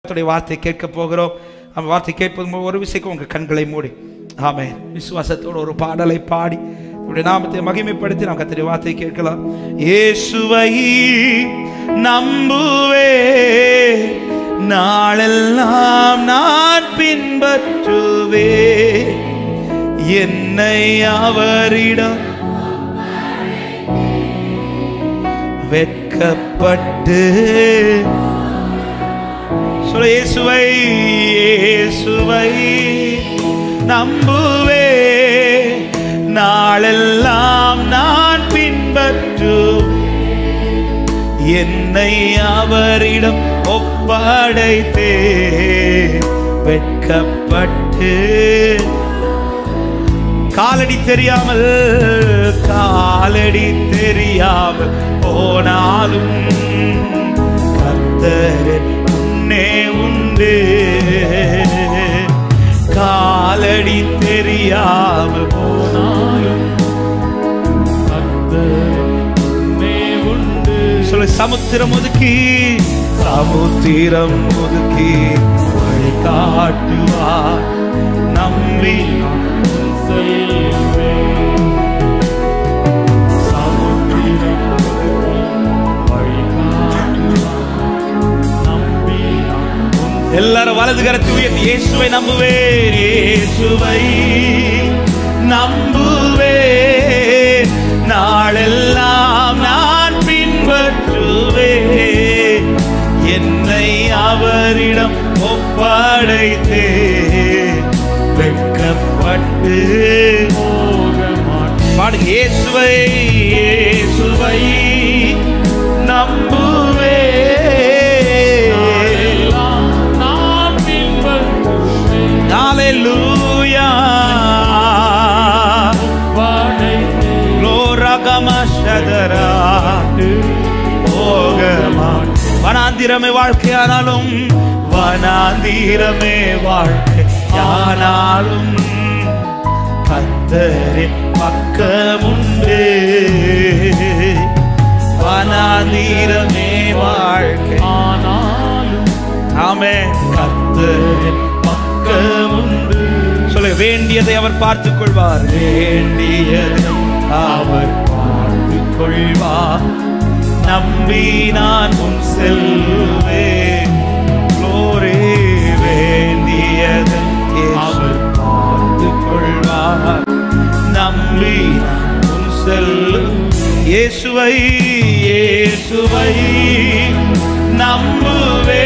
கர்த்தருடைய வார்த்தை கேட்க போகிறோம் அந்த வார்த்தை கேட்பது மூலம் ஒரு விஷயம் உங்கள் கண்களை மூடி ஆமே விசுவாசத்தோடு ஒரு பாடலை பாடி உடைய நாமத்தை மகிமைப்படுத்தி நாம் கர்த்தருடைய வார்த்தை கேட்கலாம் இயேசுவை நம்புவே நாளெல்லாம் நான் பின்பற்றுவே என்னை அவரிடம் வெட்கப்பட்டு சொல்ல இயேசுவை இயேசுவை நம்புவே நாளெல்லாம் நான் பின்பற்று என்னை அவரிடம் ஒப்படைத்தே வெட்கப்பட்டு காலடி தெரியாமல் காலடி தெரியாமல் போனாலும் கர்த்தரின் முன்னே உண்டு காலடி தெரியாமல் போனாலும் சொல்லு சமுத்திரம் ஒதுக்கி சமுத்திரம் ஒதுக்கி வழி காட்டுவார் நம்பி எல்லாரும் வலது கரத்தை உயர்த்தி இயேசுவை நம்புவேன் இயேசுவை நம்புவே நாளெல்லாம் நான் பின்பற்றுவே என்னை அவரிடம் ஒப்படைத்தே வெட்கப்பட்டு பாடுங்க இயேசுவை இயேசுவை நம்புவே Hallelujah. Gloragamasadara. போகமா வனாந்திரமே வாழ்க்கையானாலும் வனாந்திரமே வாழ்க்கையானாலும் கத்தரின் பக்கமுண்டு வனாந்திரமே வாழ்க்கை ஆனாலும் ஆமே கத்தரின் பக்கமுண்டு சொல்ல வேண்டியதை அவர் பார்த்துக் கொள்வார் வேண்டியதை அவர் பார்த்துக் கொள்வார் நம்பி நான் முன் செல்வேன் Glory, வேண்டியதை அவர் பார்த்துக் கொள்வார் நம்பி நான் முன் செல்லும் இயேசுவை இயேசுவை நம்புவே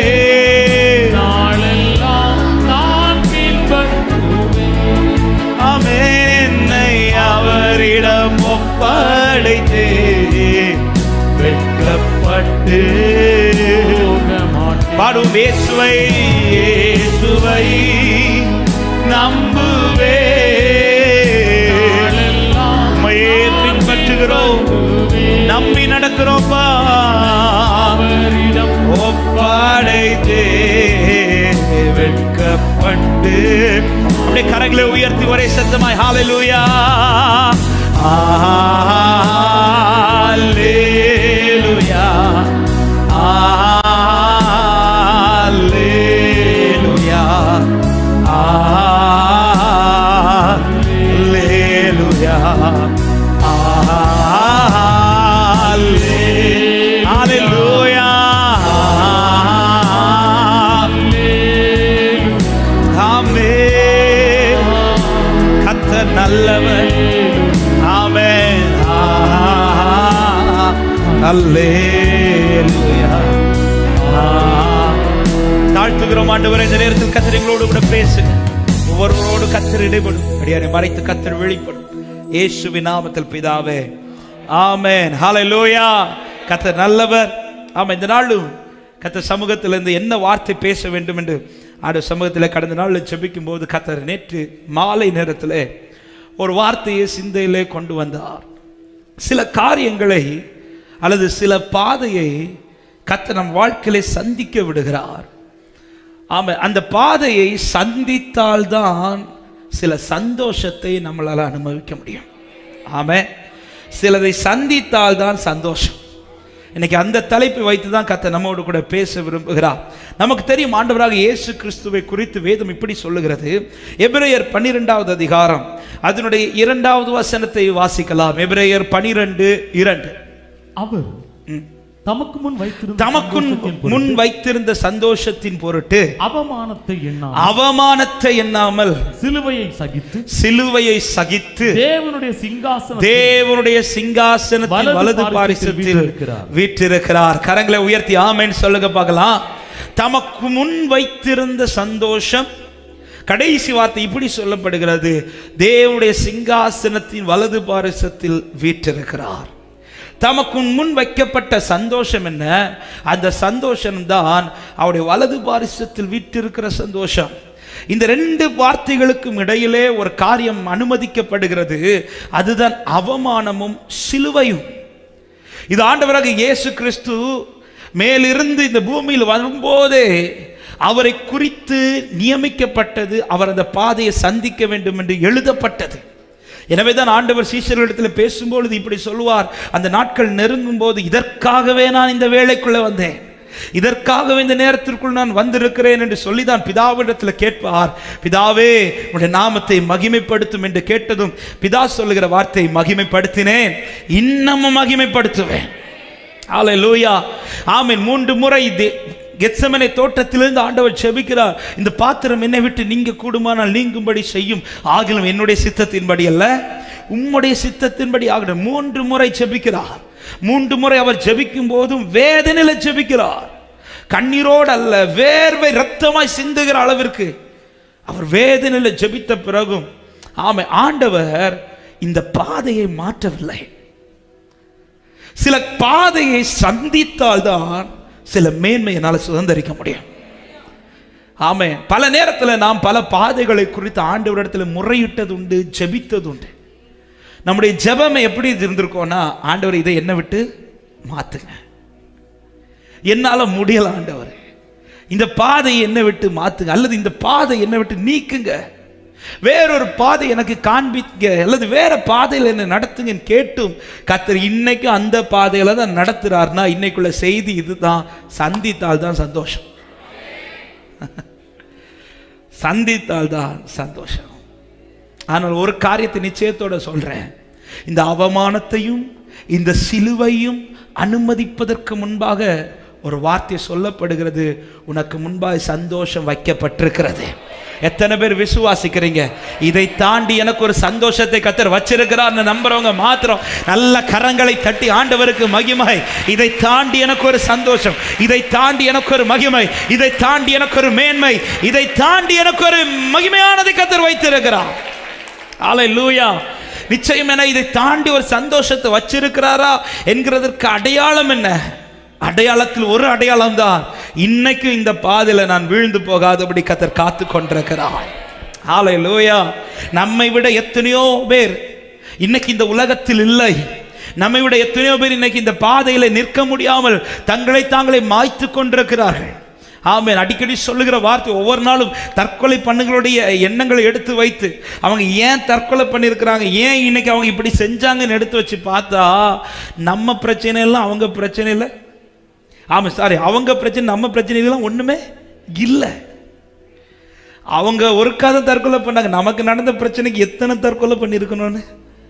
ஆமென் என்னை அவரிடம் ஒப்படைத்தே வெட்கப்பட்டு பாடும் இயேசுவை இயேசுவை நம்புவே உம்மையே பின்பற்றுகிறோம் நம்பி நடக்கிறோம்ப்பா ஒப்படைத்தே வெட்கப்பட்டு அப்படியே கரங்களை உயர்த்தி ஒரே சத்தமாய் ஹalleluya ஹalleluya ஹalleluya ஹalleluya ஹalleluya ஆமென் கர்த்தர் நல்லவர் ஆமென் அல்லேலூயா தாழ்த்துகிறோம் ஆண்டவரே இந்த நேரத்தில் கத்தர் எங்களோடு கூட பேசுங்க ஒவ்வொருவரோடு கத்தர் இடைப்படும் அடியாரை மறைத்து கத்தர் வெளிப்படும் இயேசுவின் நாமத்தில் பிதாவே ஆமென் ஹalleluya கத்தர் நல்லவர் ஆமா இந்த நாளும் கத்தர் சமூகத்திலிருந்து என்ன வார்த்தை பேச வேண்டும் என்று ஆண்டு சமூகத்தில் கடந்த நாளில் ஜெபிக்கும் போது கத்தர் நேற்று மாலை நேரத்தில் ஒரு வார்த்தையை சிந்தையிலே கொண்டு வந்தார் சில காரியங்களை அல்லது சில பாதையை கத்த நம் வாழ்க்கையிலே சந்திக்க விடுகிறார் ஆமா அந்த பாதையை சந்தித்தால்தான் சில சந்தோஷத்தை நம்மளால அனுபவிக்க முடியும் ஆமே சிலதை சந்தித்தால்தான் சந்தோஷம் இன்னைக்கு அந்த தலைப்பை வைத்து தான் கத்த நம்மோடு கூட பேச விரும்புகிறார் நமக்கு தெரியும் ஆண்டவராக இயேசு கிறிஸ்துவை குறித்து வேதம் இப்படி சொல்லுகிறது எபிரேயர் பன்னிரெண்டாவது அதிகாரம் அதனுடைய இரண்டாவது வசனத்தை வாசிக்கலாம் எபிரேயர் பனிரெண்டு இரண்டு அவர் ம். தமக்கு முன் வைத்திருந்த தமக்குன் சந்தோஷத்தின் பொருட்டு முன் வைத்திருந்த சந்தோஷத்தின் பொருட்டு அவமானத்தை எண்ணாமல் அவமானத்தை எண்ணாமல் சிலுவையை சகித்து சிலுவையை சகித்து தேவனுடைய சிங்காசனம் தேவனுடைய சிங்காசனத்தின் வலது வலது பாரிசத்தில் பாரிசத்தில் வீற்றிருக்கிறார். வீற்றிருக்கிறார் கரங்களை உயர்த்தி ஆமென் சொல்லுங்க பார்க்கலாம் தமக்கு முன் வைத்திருந்த சந்தோஷம் கடைசி வார்த்தை இப்படி சொல்லப்படுகிறது தேவனுடைய சிங்காசனத்தின் வலது பாரிசத்தில் வீற்றிருக்கிறார் தமக்கு முன் வைக்கப்பட்ட சந்தோஷம் என்ன அந்த சந்தோஷம் தான் அவருடைய வலது பாரிசத்தில் வீற்றிருக்கிற சந்தோஷம் இந்த ரெண்டு வார்த்தைகளுக்கும் இடையிலே ஒரு காரியம் அனுமதிக்கப்படுகிறது அதுதான் அவமானமும் சிலுவையும் இது ஆண்டவராக இயேசு கிறிஸ்து மேலிருந்து இந்த பூமியில் வரும்போதே அவரை குறித்து நியமிக்கப்பட்டது அவர் அந்த பாதையை சந்திக்க வேண்டும் என்று எழுதப்பட்டது எனவே தான் ஆண்டவர் சீஷர்களிடத்தில் பேசும்பொழுது இப்படி சொல்லுவார் அந்த நாட்கள் நெருங்கும் போது இதற்காகவே நான் இந்த வேலைக்குள்ள வந்தேன் இதற்காகவே இந்த நேரத்திற்குள் நான் வந்திருக்கிறேன் என்று சொல்லி தான் பிதாவிடத்தில் கேட்பார் பிதாவே உடைய நாமத்தை மகிமைப்படுத்தும் என்று கேட்டதும் பிதா சொல்லுகிற வார்த்தை மகிமைப்படுத்தினேன் இன்னமும் மகிமைப்படுத்துவேன் ஹalleluya ஆமென் மூன்று முறை தே- கெத்செமனே தோட்டத்திலிருந்து ஆண்டவர் செபிக்கிறார் இந்த பாத்திரம் என்னை விட்டு நீங்க கூடுமானால் நீங்கும்படி செய்யும் ஆகிலும் என்னுடைய சித்தத்தின்படி அல்ல உம்முடைய சித்தத்தின்படி ஆகட்டும் மூன்று முறை செபிக்கிறார் மூன்று முறை அவர் ஜெபிக்கும் போதும் வேதனையில ஜெபிக்கிறார் கண்ணீரோடு அல்ல வேர்வை ரத்தமாய் சிந்துகிற அளவிற்கு அவர் வேதனையில ஜெபித்த பிறகும் ஆமை ஆண்டவர் இந்த பாதையை மாற்றவில்லை சில பாதையை சந்தித்தால்தான் சில மேன்மை என்னால் சுதந்திரிக்க முடியும் ஆமே பல நேரத்தில் நாம் பல பாதைகளை குறித்து ஆண்டவரிடத்தில் முறையிட்டது உண்டு ஜெபித்தது உண்டு நம்முடைய ஜெபம் எப்படி இருந்திருக்கோம்னா ஆண்டவர் இதை என்ன விட்டு மாத்துங்க என்னால முடியல ஆண்டவர் இந்த பாதையை என்ன விட்டு மாத்துங்க அல்லது இந்த பாதை என்ன விட்டு நீக்குங்க வேறொரு பாதை எனக்கு காண்பிக்க அல்லது வேற பாதையில் என்ன நடத்துங்கன்னு கேட்டும் கத்தர் இன்னைக்கு அந்த பாதையில தான் நடத்துறாருன்னா இன்னைக்குள்ள செய்தி இதுதான் சந்தித்தால் தான் சந்தோஷம் சந்தித்தால் தான் சந்தோஷம் ஆனால் ஒரு காரியத்தை நிச்சயத்தோட சொல்றேன் இந்த அவமானத்தையும் இந்த சிலுவையும் அனுமதிப்பதற்கு முன்பாக ஒரு வார்த்தை சொல்லப்படுகிறது உனக்கு முன்பாக சந்தோஷம் வைக்கப்பட்டிருக்கிறது எத்தனை பேர் விசுவாசிக்கிறீங்க இதை தாண்டி எனக்கு ஒரு சந்தோஷத்தை கத்தர் வச்சிருக்கிறார்னு நம்புறவங்க மாத்திரம் நல்ல கரங்களை தட்டி ஆண்டவருக்கு மகிமை இதை தாண்டி எனக்கு ஒரு சந்தோஷம் இதை தாண்டி எனக்கு ஒரு மகிமை இதை தாண்டி எனக்கு ஒரு மேன்மை இதை தாண்டி எனக்கு ஒரு மகிமையானதை கத்தர் வைத்திருக்கிறார் ஆலை லூயா நிச்சயம் என இதை தாண்டி ஒரு சந்தோஷத்தை வச்சிருக்கிறாரா என்கிறதற்கு அடையாளம் என்ன அடையாளத்தில் ஒரு அடையாளம் தான் இன்னைக்கு இந்த பாதையில நான் வீழ்ந்து போகாதபடி கத்தர் காத்து கொண்டிருக்கிறார் ஆலை லூயா நம்மை விட எத்தனையோ பேர் இன்னைக்கு இந்த உலகத்தில் இல்லை நம்மை விட எத்தனையோ பேர் இன்னைக்கு இந்த பாதையில நிற்க முடியாமல் தங்களை தாங்களே மாய்த்து கொண்டிருக்கிறார்கள் ஆமென் அடிக்கடி சொல்லுகிற வார்த்தை ஒவ்வொரு நாளும் தற்கொலை பண்ணுகளுடைய எண்ணங்களை எடுத்து வைத்து அவங்க ஏன் தற்கொலை பண்ணியிருக்கிறாங்க ஏன் இன்னைக்கு அவங்க இப்படி செஞ்சாங்கன்னு எடுத்து வச்சு பார்த்தா நம்ம பிரச்சனை எல்லாம் அவங்க பிரச்சனை இல்லை ஆமாம் சாரி அவங்க பிரச்சனை நம்ம பிரச்சனைலாம் ஒன்றுமே இல்லை அவங்க ஒருக்காத தற்கொலை பண்ணாங்க நமக்கு நடந்த பிரச்சனைக்கு எத்தனை தற்கொலை பண்ணியிருக்கணும்னு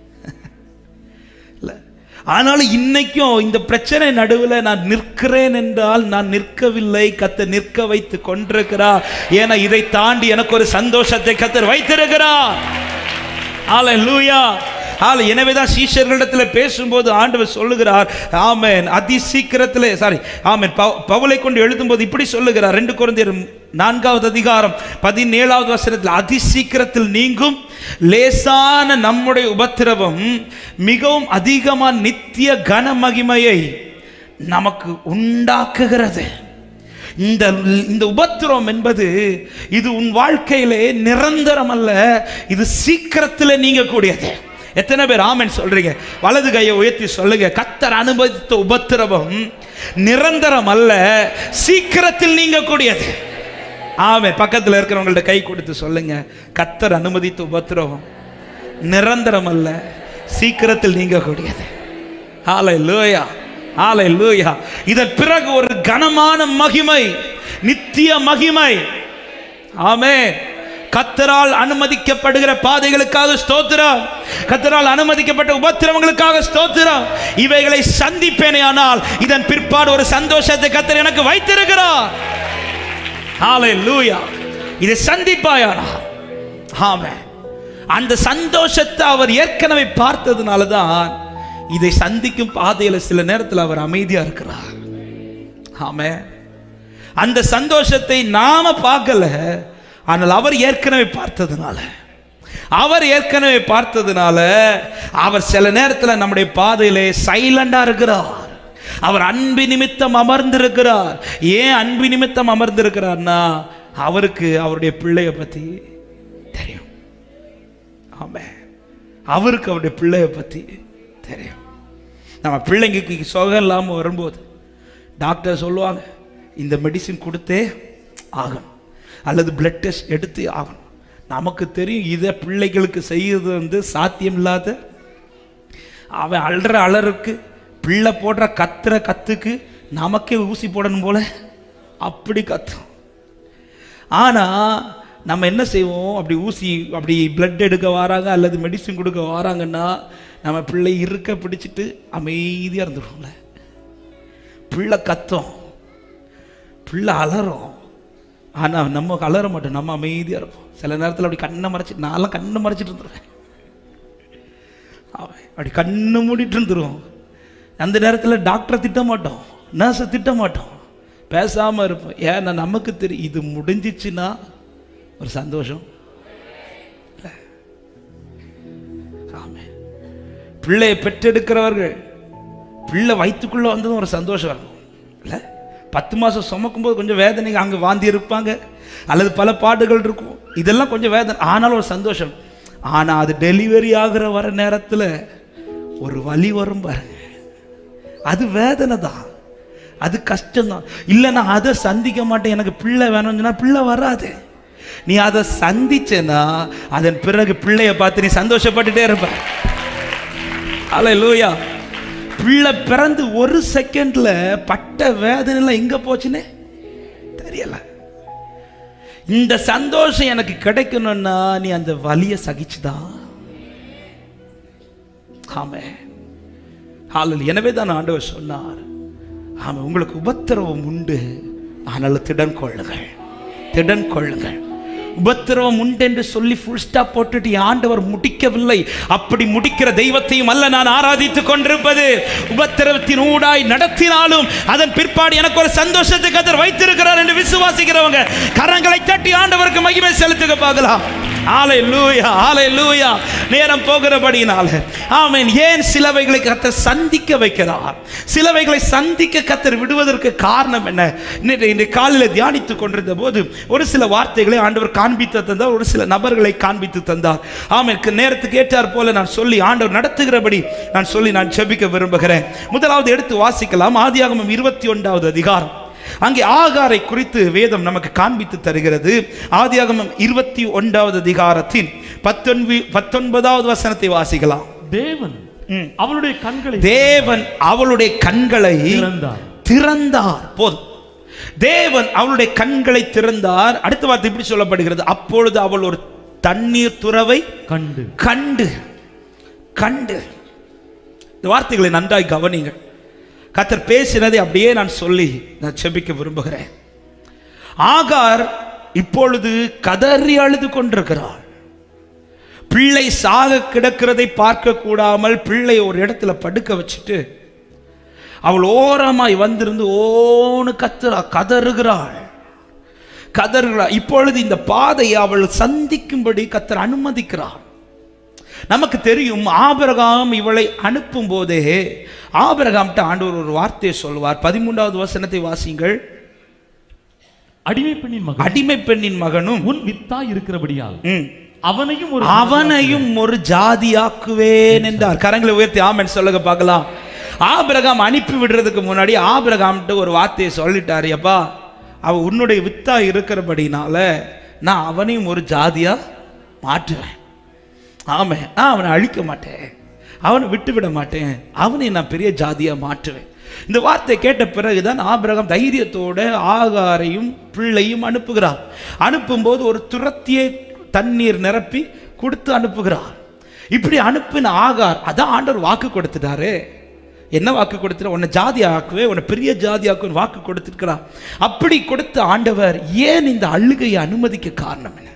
இல்லை ஆனாலும் இன்னைக்கும் இந்த பிரச்சனை நடுவில் நான் நிற்கிறேன் என்றால் நான் நிற்கவில்லை கத்த நிற்க வைத்து கொண்டிருக்கிறார் ஏன்னா இதை தாண்டி எனக்கு ஒரு சந்தோஷத்தை கத்தர் வைத்திருக்கிறார் ஆலை லூயா ஆள் எனவேதான் சீஷர்களிடத்தில் பேசும்போது ஆண்டவர் சொல்லுகிறார் ஆமென் அதி சீக்கிரத்தில் சாரி ஆமென் பவு- பவுலை கொண்டு எழுதும்போது இப்படி சொல்லுகிறார் ரெண்டு குழந்தையர் நான்காவது அதிகாரம் பதினேழாவது வசனத்தில் அதி சீக்கிரத்தில் நீங்கும் லேசான நம்முடைய உபத்திரவம் மிகவும் அதிகமான நித்திய கன மகிமையை நமக்கு உண்டாக்குகிறது இந்த இந்த உபத்திரம் என்பது இது உன் வாழ்க்கையிலே நிரந்தரம் அல்ல இது சீக்கிரத்தில் நீங்கக்கூடியது எத்தனை பேர் ஆமென் சொல்றீங்க வலது கையை உயர்த்தி சொல்லுங்க கத்தர் அனுமதித்த உபத்திரவம் நிரந்தரம் அல்ல சீக்கிரத்தில் நீங்கக்கூடியது ஆமென் பக்கத்தில் இருக்கிறவங்கள்ட்ட கை கொடுத்து சொல்லுங்க கத்தர் அனுமதித்த உபத்திரவம் நிரந்தரம் அல்ல சீக்கிரத்தில் நீங்கக்கூடியது ஹாலை லோயா ஹalleluya இதன் பிறகு ஒரு கனமான மகிமை நித்திய மகிமை ஆமென் கத்தரால் அனுமதிக்கப்படுகிற பாதைகளுக்காக ஸ்தோத்திரம் கத்தரால் அனுமதிக்கப்பட்ட உபத்திரவங்களுக்காக ஸ்தோத்திரம் இவைகளை சந்திப்பேனே ஆனால் இதன் பிற்பாடு ஒரு சந்தோஷத்தை கத்தர் எனக்கு வைத்திருக்கிறார் ஹalleluya இதை சந்திப்பாயானா ஆமென் அந்த சந்தோஷத்தை அவர் ஏற்கனவே பார்த்ததுனால தான் இதை சந்திக்கும் பாதையில சில நேரத்தில் அவர் அமைதியா இருக்கிறார் ஆமென் அந்த சந்தோஷத்தை நாம பார்க்கல ஆனால் அவர் ஏற்கனவே பார்த்ததுனால அவர் ஏற்கனவே பார்த்ததுனால அவர் சில நேரத்தில் நம்முடைய பாதையிலே சைலண்டா இருக்கிறார் அவர் அன்பு நிமித்தம் அமர்ந்திருக்கிறார் ஏன் அன்பு நிமித்தம் அமர்ந்திருக்கிறார்னா அவருக்கு அவருடைய பிள்ளைய பத்தி தெரியும் ஆமே அவருக்கு அவருடைய பிள்ளைய பத்தி தெரியும் நம்ம பிள்ளைங்களுக்கு சுகம் இல்லாமல் வரும்போது டாக்டர் சொல்லுவாங்க இந்த மெடிசின் கொடுத்தே ஆகணும் அல்லது பிளட் டெஸ்ட் எடுத்து ஆகணும் நமக்கு தெரியும் இதை பிள்ளைகளுக்கு செய்யறது வந்து சாத்தியம் இல்லாத அவன் அலற அலறுக்கு பிள்ளை போடுற கத்துற கத்துக்கு நமக்கே ஊசி போடணும் போல அப்படி கத்தும் ஆனா நம்ம என்ன செய்வோம் அப்படி ஊசி அப்படி பிளட் எடுக்க வராங்க அல்லது மெடிசின் கொடுக்க வராங்கன்னா நம்ம பிள்ளை இருக்க பிடிச்சிட்டு அமைதியாக இருந்துடும்ல பிள்ளை கத்தும் பிள்ளை அலறும் ஆனால் நம்ம அலற மாட்டோம் நம்ம அமைதியாக இருப்போம் சில நேரத்தில் அப்படி கண்ணை மறைச்சி நான்லாம் கண்ணை மறைச்சிட்டு இருந்துருவேன் அவன் அப்படி கண்ணை மூடிட்டு இருந்துருவோம் அந்த நேரத்தில் டாக்டரை திட்ட மாட்டோம் நர்ஸை திட்ட மாட்டோம் பேசாமல் இருப்போம் ஏன்னா நமக்கு தெரியும் இது முடிஞ்சிச்சுன்னா ஒரு சந்தோஷம் இல்ல. ஆமென். பிள்ளையை பெற்றெடுக்கிறவர்கள் பிள்ளை வயிற்றுக்குள்ளே வந்ததும் ஒரு சந்தோஷம் இருக்கும் இல்லை பத்து மாதம் சுமக்கும்போது கொஞ்சம் வேதனைக்கு அங்கே வாந்தி இருப்பாங்க அல்லது பல பாடுகள் இருக்கும் இதெல்லாம் கொஞ்சம் வேதனை ஆனாலும் ஒரு சந்தோஷம் ஆனால் அது டெலிவரி ஆகிற வர நேரத்தில் ஒரு வலி வரும் பாருங்க அது வேதனை தான் அது கஷ்டம்தான் இல்லை நான் அதை சந்திக்க மாட்டேன் எனக்கு பிள்ளை வேணும்னு சொன்னா பிள்ளை வராது நீ அதை சந்திச்சேன்னா அதன் பிறகு பிள்ளைய பார்த்து நீ சந்தோஷப்பட்டுட்டே இருப்ப அலை லூயா பிள்ளை பிறந்து ஒரு செகண்ட்ல பட்ட வேதனைலாம் எங்க போச்சுன்னே தெரியல இந்த சந்தோஷம் எனக்கு கிடைக்கணும்னா நீ அந்த வலியை சகிச்சுதான் ஆமே ஹாலல் எனவே தான் ஆண்டவர் சொன்னார் ஆமா உங்களுக்கு உபத்திரவம் உண்டு ஆனால் திடன் கொள்ளுங்கள் திடன் கொள்ளுங்கள் உபத்திரவம் உண்டு என்று சொல்லி ஃபுல் ஸ்டாப் போட்டுட்டு என் ஆண்டவர் முடிக்கவில்லை அப்படி முடிக்கிற தெய்வத்தையும் அல்ல நான் ஆராதித்துக் கொண்டிருப்பது உபத்திரவத்தின் ஊடாய் நடத்தினாலும் அதன் பிற்பாடு எனக்கு ஒரு சந்தோஷத்தை கத்தர் வைத்திருக்கிறார் என்று விசுவாசிக்கிறவங்க கரங்களை தட்டி ஆண்டவருக்கு மகிமை செலுத்துக பார்க்கலாம் ஆலை லூயா ஆலை லூயா நேரம் போகிறபடினால ஆமென் ஏன் சிலவைகளை கத்தர் சந்திக்க வைக்கிறார் சிலவைகளை சந்திக்க கத்தர் விடுவதற்கு காரணம் என்ன இன்றைய இன்றைய காலையில் தியானித்துக் கொண்டிருந்த போது ஒரு சில வார்த்தைகளை ஆண்டவர் காண்பித்து தந்தார் ஒரு சில நபர்களை காண்பித்து தந்தார் ஆமென் நேரத்துக்கு ஏற்றார் போல நான் சொல்லி ஆண்டவர் நடத்துகிறபடி நான் சொல்லி நான் செபிக்க விரும்புகிறேன் முதலாவது எடுத்து வாசிக்கலாம் ஆதியாகமம் இருபத்தி ஒன்றாவது அதிகாரம் அங்கே ஆகாரை குறித்து வேதம் நமக்கு காண்பித்து தருகிறது ஆதியாகமம் இருபத்தி ஒன்றாவது அதிகாரத்தின் பத்தொன்பது பத்தொன்பதாவது வசனத்தை வாசிக்கலாம் தேவன் ம். அவளுடைய கண்களை தேவன் அவளுடைய கண்களை திறந்தார் திறந்தார் போதும் தேவன் அவளுடைய கண்களை திறந்தார் அடுத்த வார்த்தை இப்படி சொல்லப்படுகிறது அப்பொழுது அவள் ஒரு தண்ணீர் துறவை கண்டு கண்டு கண்டு இந்த வார்த்தைகளை நன்றாய் கவனிங்கள் கத்தர் பேசினதை அப்படியே நான் சொல்லி நான் செபிக்க விரும்புகிறேன் ஆகார் இப்பொழுது கதறி அழுது கொண்டிருக்கிறாள் பிள்ளை சாக கிடக்கிறதை பார்க்க கூடாமல் பிள்ளை ஒரு இடத்துல படுக்க வச்சுட்டு அவள் ஓரமாய் வந்திருந்து ஓன்னு கத்துறா கதறுகிறாள் கதறுகிறாள் இப்பொழுது இந்த பாதையை அவள் சந்திக்கும்படி கத்தர் அனுமதிக்கிறாள் நமக்கு தெரியும் ஆபிரகாம் இவளை அனுப்பும் போதே ஆபிரகாம்கிட்ட ஆண்டவர் ஒரு வார்த்தையை சொல்வார் பதிமூன்றாவது வசனத்தை வாசிங்கள் அடிமை பெண்ணின் மகன் அடிமை பெண்ணின் மகனும் உன் வித்தா இருக்கிறபடியால் ம், அவனையும் ஒரு அவனையும் ஒரு ஜாதியாக்குவேன் என்றார் கரங்களை உயர்த்தி ஆமென் சொல்லுங்க பார்க்கலாம் ஆபிரகாம் அனுப்பி விடுறதுக்கு முன்னாடி ஆபிரகாம்கிட்ட ஒரு வார்த்தையை சொல்லிட்டாரு அப்பா அவ உன்னுடைய வித்தா இருக்கிறபடினால நான் அவனையும் ஒரு ஜாதியா மாற்றுவேன் ஆமே நான் அவனை அழிக்க மாட்டேன் அவனை விட்டு விட மாட்டேன் அவனை நான் பெரிய ஜாதியா மாற்றுவேன் இந்த வார்த்தை கேட்ட பிறகுதான் ஆபிரகாம் தைரியத்தோட ஆகாரையும் பிள்ளையும் அனுப்புகிறார் அனுப்பும்போது ஒரு துரத்தியை தண்ணீர் நிரப்பி கொடுத்து அனுப்புகிறார் இப்படி அனுப்பின ஆகார் அதான் ஆண்டவர் வாக்கு கொடுத்துட்டாரு என்ன வாக்கு கொடுத்துட்டு உன்னை ஜாதி ஆக்குவே உன்னை பெரிய ஜாதி ஆக்குவேன் வாக்கு கொடுத்துருக்கிறார் அப்படி கொடுத்த ஆண்டவர் ஏன் இந்த அழுகையை அனுமதிக்க காரணம் என்ன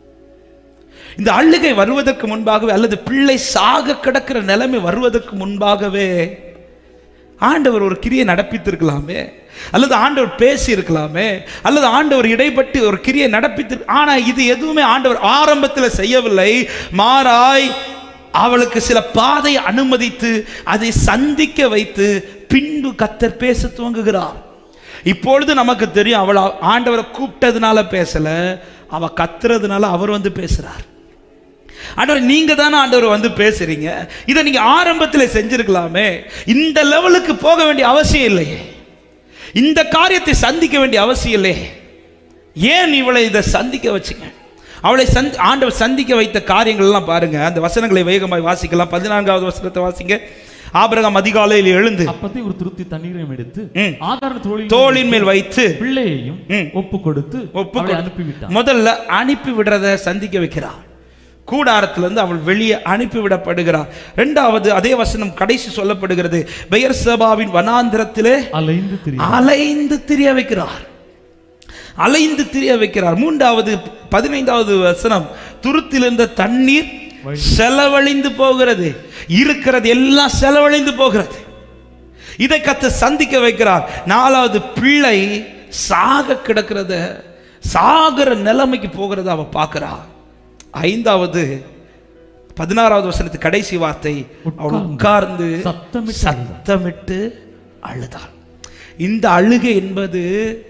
இந்த அழுகை வருவதற்கு முன்பாகவே அல்லது பிள்ளை சாக கிடக்கிற நிலைமை வருவதற்கு முன்பாகவே ஆண்டவர் ஒரு கிரியை நடப்பித்திருக்கலாமே அல்லது ஆண்டவர் பேசி இருக்கலாமே அல்லது ஆண்டவர் இடைப்பட்டு ஒரு கிரியை நடப்பித்து ஆனா இது எதுவுமே ஆண்டவர் ஆரம்பத்தில் செய்யவில்லை மாறாய் அவளுக்கு சில பாதை அனுமதித்து அதை சந்திக்க வைத்து பின்பு கத்தர் பேச துவங்குகிறார் இப்பொழுது நமக்கு தெரியும் அவள் ஆண்டவரை கூப்பிட்டதுனால பேசல அவ கத்துறதுனால அவர் வந்து பேசுறார் ஆண்டவர் நீங்க தானே ஆண்டவர் வந்து பேசுறீங்க இதை நீங்க ஆரம்பத்தில் செஞ்சிருக்கலாமே இந்த லெவலுக்கு போக வேண்டிய அவசியம் இல்லையே இந்த காரியத்தை சந்திக்க வேண்டிய அவசியம் இல்லையே ஏன் இவளை இதை சந்திக்க வச்சுங்க அவளை சந்தி ஆண்டவர் சந்திக்க வைத்த காரியங்கள் எல்லாம் பாருங்க அந்த வசனங்களை வேகமாய் வாசிக்கலாம் பதினான்காவது வசனத்தை வாசிங்க ஆபிரகாம் அதிகாலையில் எழுந்து அப்பத்தை ஒரு துருத்தி தண்ணீரையும் எடுத்து ம். ஆதார தோளில் தோளின் மேல் வைத்து பிள்ளையையும் ம். ஒப்பு கொடுத்து ஒப்பு அவளை கொடு- அனுப்பிவிட்டான் முதல்ல அனுப்பி விடுறத சந்திக்க வைக்கிறார் கூடாரத்திலிருந்து அவள் வெளியே அனுப்பிவிடப்படுகிறார் இரண்டாவது அதே வசனம் கடைசி சொல்லப்படுகிறது பெயர் சபாவின் வனாந்திரத்திலே அலைந்து திரி அலைந்து திரிய வைக்கிறார் அலைந்து திரிய வைக்கிறார் மூன்றாவது பதினைந்தாவது வசனம் துருத்திலிருந்த தண்ணீர் செலவழிந்து போகிறது இருக்கிறது எல்லாம் செலவழிந்து போகிறது இதை கத்து சந்திக்க வைக்கிறார் நாலாவது பிள்ளை சாக கிடக்கிறத சாகிற நிலைமைக்கு போகிறத அவ பார்க்கிறா ஐந்தாவது பதினாறாவது வசனத்து கடைசி வார்த்தை அவள் உட்கார்ந்து சத்தமிட்டு சத்தமிட்டு அழுதாள் இந்த அழுகை என்பது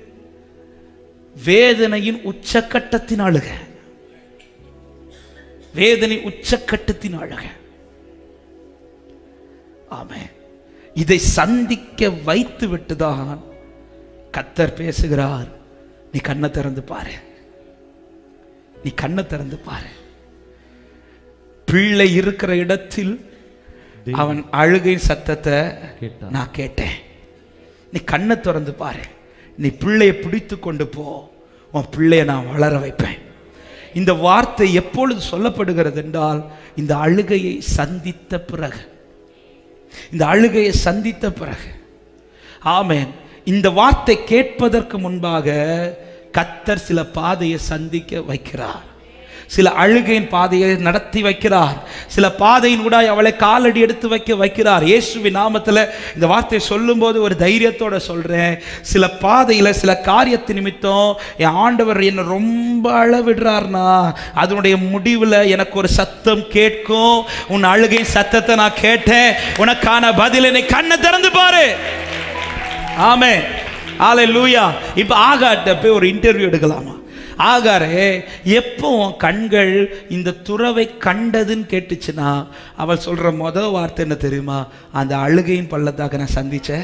வேதனையின் உச்சக்கட்டத்தின் அழுகை வேதனை உச்சக்கட்டத்தின் அழுகை ஆமே இதை சந்திக்க வைத்து விட்டுதான் கத்தர் பேசுகிறார் நீ கண்ணை திறந்து பாரு நீ கண்ணை திறந்து பாரு பிள்ளை இருக்கிற இடத்தில் அவன் அழுகை சத்தத்தை கேட்டான். நான் கேட்டேன் நீ கண்ணை திறந்து பாரு நீ பிள்ளையை பிடித்து கொண்டு போ உன் பிள்ளையை நான் வளர வைப்பேன் இந்த வார்த்தை எப்பொழுது சொல்லப்படுகிறது என்றால் இந்த அழுகையை சந்தித்த பிறகு இந்த அழுகையை சந்தித்த பிறகு ஆமென் இந்த வார்த்தை கேட்பதற்கு முன்பாக கத்தர் சில பாதையை சந்திக்க வைக்கிறார் சில அழுகையின் பாதையை நடத்தி வைக்கிறார் சில பாதையின் கூட அவளை காலடி எடுத்து வைக்க வைக்கிறார் இயேசுவின் நாமத்தில் இந்த வார்த்தையை சொல்லும்போது ஒரு தைரியத்தோட சொல்றேன் சில பாதையில் சில காரியத்து நிமித்தம் என் ஆண்டவர் என்னை ரொம்ப அளவிடுறார்னா அதனுடைய முடிவில் எனக்கு ஒரு சத்தம் கேட்கும் உன் அழுகை சத்தத்தை நான் கேட்டேன் உனக்கான பதில் என்னை கண்ணை திறந்து பாரு ஆமே ஆலை லூயா இப்போ ஆகாட்ட போய் ஒரு இன்டர்வியூ எடுக்கலாமா ஆகாரே எப்போ உன் கண்கள் இந்த துறவை கண்டதுன்னு கேட்டுச்சுன்னா அவள் சொல்ற முதல் வார்த்தை என்ன தெரியுமா அந்த அழுகையின் பள்ளத்தாக நான் சந்திச்சேன்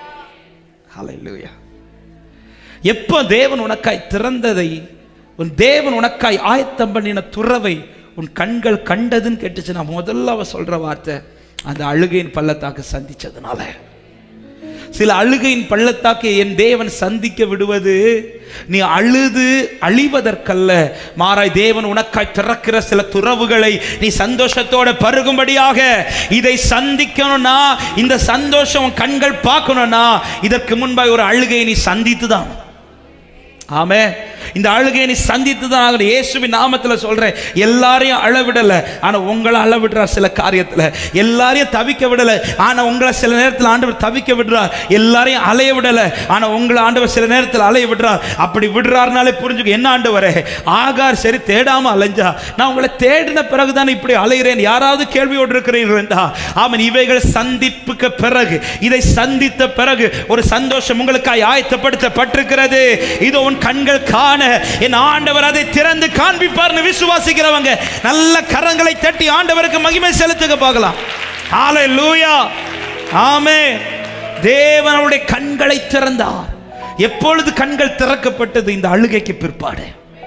ஆலை லூயா எப்போ தேவன் உனக்காய் திறந்ததை உன் தேவன் உனக்காய் ஆயத்தம் பண்ணின துறவை உன் கண்கள் கண்டதுன்னு கேட்டுச்சுன்னா முதல்ல அவ சொல்ற வார்த்தை அந்த அழுகையின் பள்ளத்தாக்கு சந்திச்சதுனால சில அழுகையின் பள்ளத்தாக்கை என் தேவன் சந்திக்க விடுவது நீ அழுது அழிவதற்கல்ல மாறாய் தேவன் உனக்காய் திறக்கிற சில துறவுகளை நீ சந்தோஷத்தோட பருகும்படியாக இதை சந்திக்கணும்னா இந்த சந்தோஷம் உன் கண்கள் பார்க்கணும்னா இதற்கு முன்பாக ஒரு அழுகையை நீ சந்தித்து தான் ஆமே இந்த அழுகையை நீ சந்தித்து தான் ஆகணும் இயேசுவின் நாமத்தில் சொல்றேன் எல்லாரையும் அளவிடல ஆனா உங்களை அளவிடுறார் சில காரியத்துல எல்லாரையும் தவிக்க விடல ஆனா உங்களை சில நேரத்தில் ஆண்டவர் தவிக்க விடுறார் எல்லாரையும் அலைய விடல ஆனா உங்களை ஆண்டவர் சில நேரத்தில் அலைய விடுறார் அப்படி விடுறாருனாலே புரிஞ்சுக்க என்ன ஆண்டவரே ஆகார் சரி தேடாம அலைஞ்சா நான் உங்களை தேடின பிறகுதான் இப்படி அலைகிறேன் யாராவது கேள்வியோடு இருக்கிறீர்களா ஆமன் இவைகள் சந்திப்புக்கு பிறகு இதை சந்தித்த பிறகு ஒரு சந்தோஷம் உங்களுக்காய் ஆயத்தப்படுத்தப்பட்டிருக்கிறது இது உன் கண்கள் காண என் ஆண்டவர் அதை திறந்து காண்பிப்பார்னு விசுவாசிக்கிறவங்க நல்ல கரங்களை தட்டி ஆண்டவருக்கு மகிமை செலுத்துக பார்க்கலாம் ஆலை லூயா ஆமே தேவன் அவருடைய கண்களை திறந்தார் எப்பொழுது கண்கள் திறக்கப்பட்டது இந்த அழுகைக்கு பிற்பாடு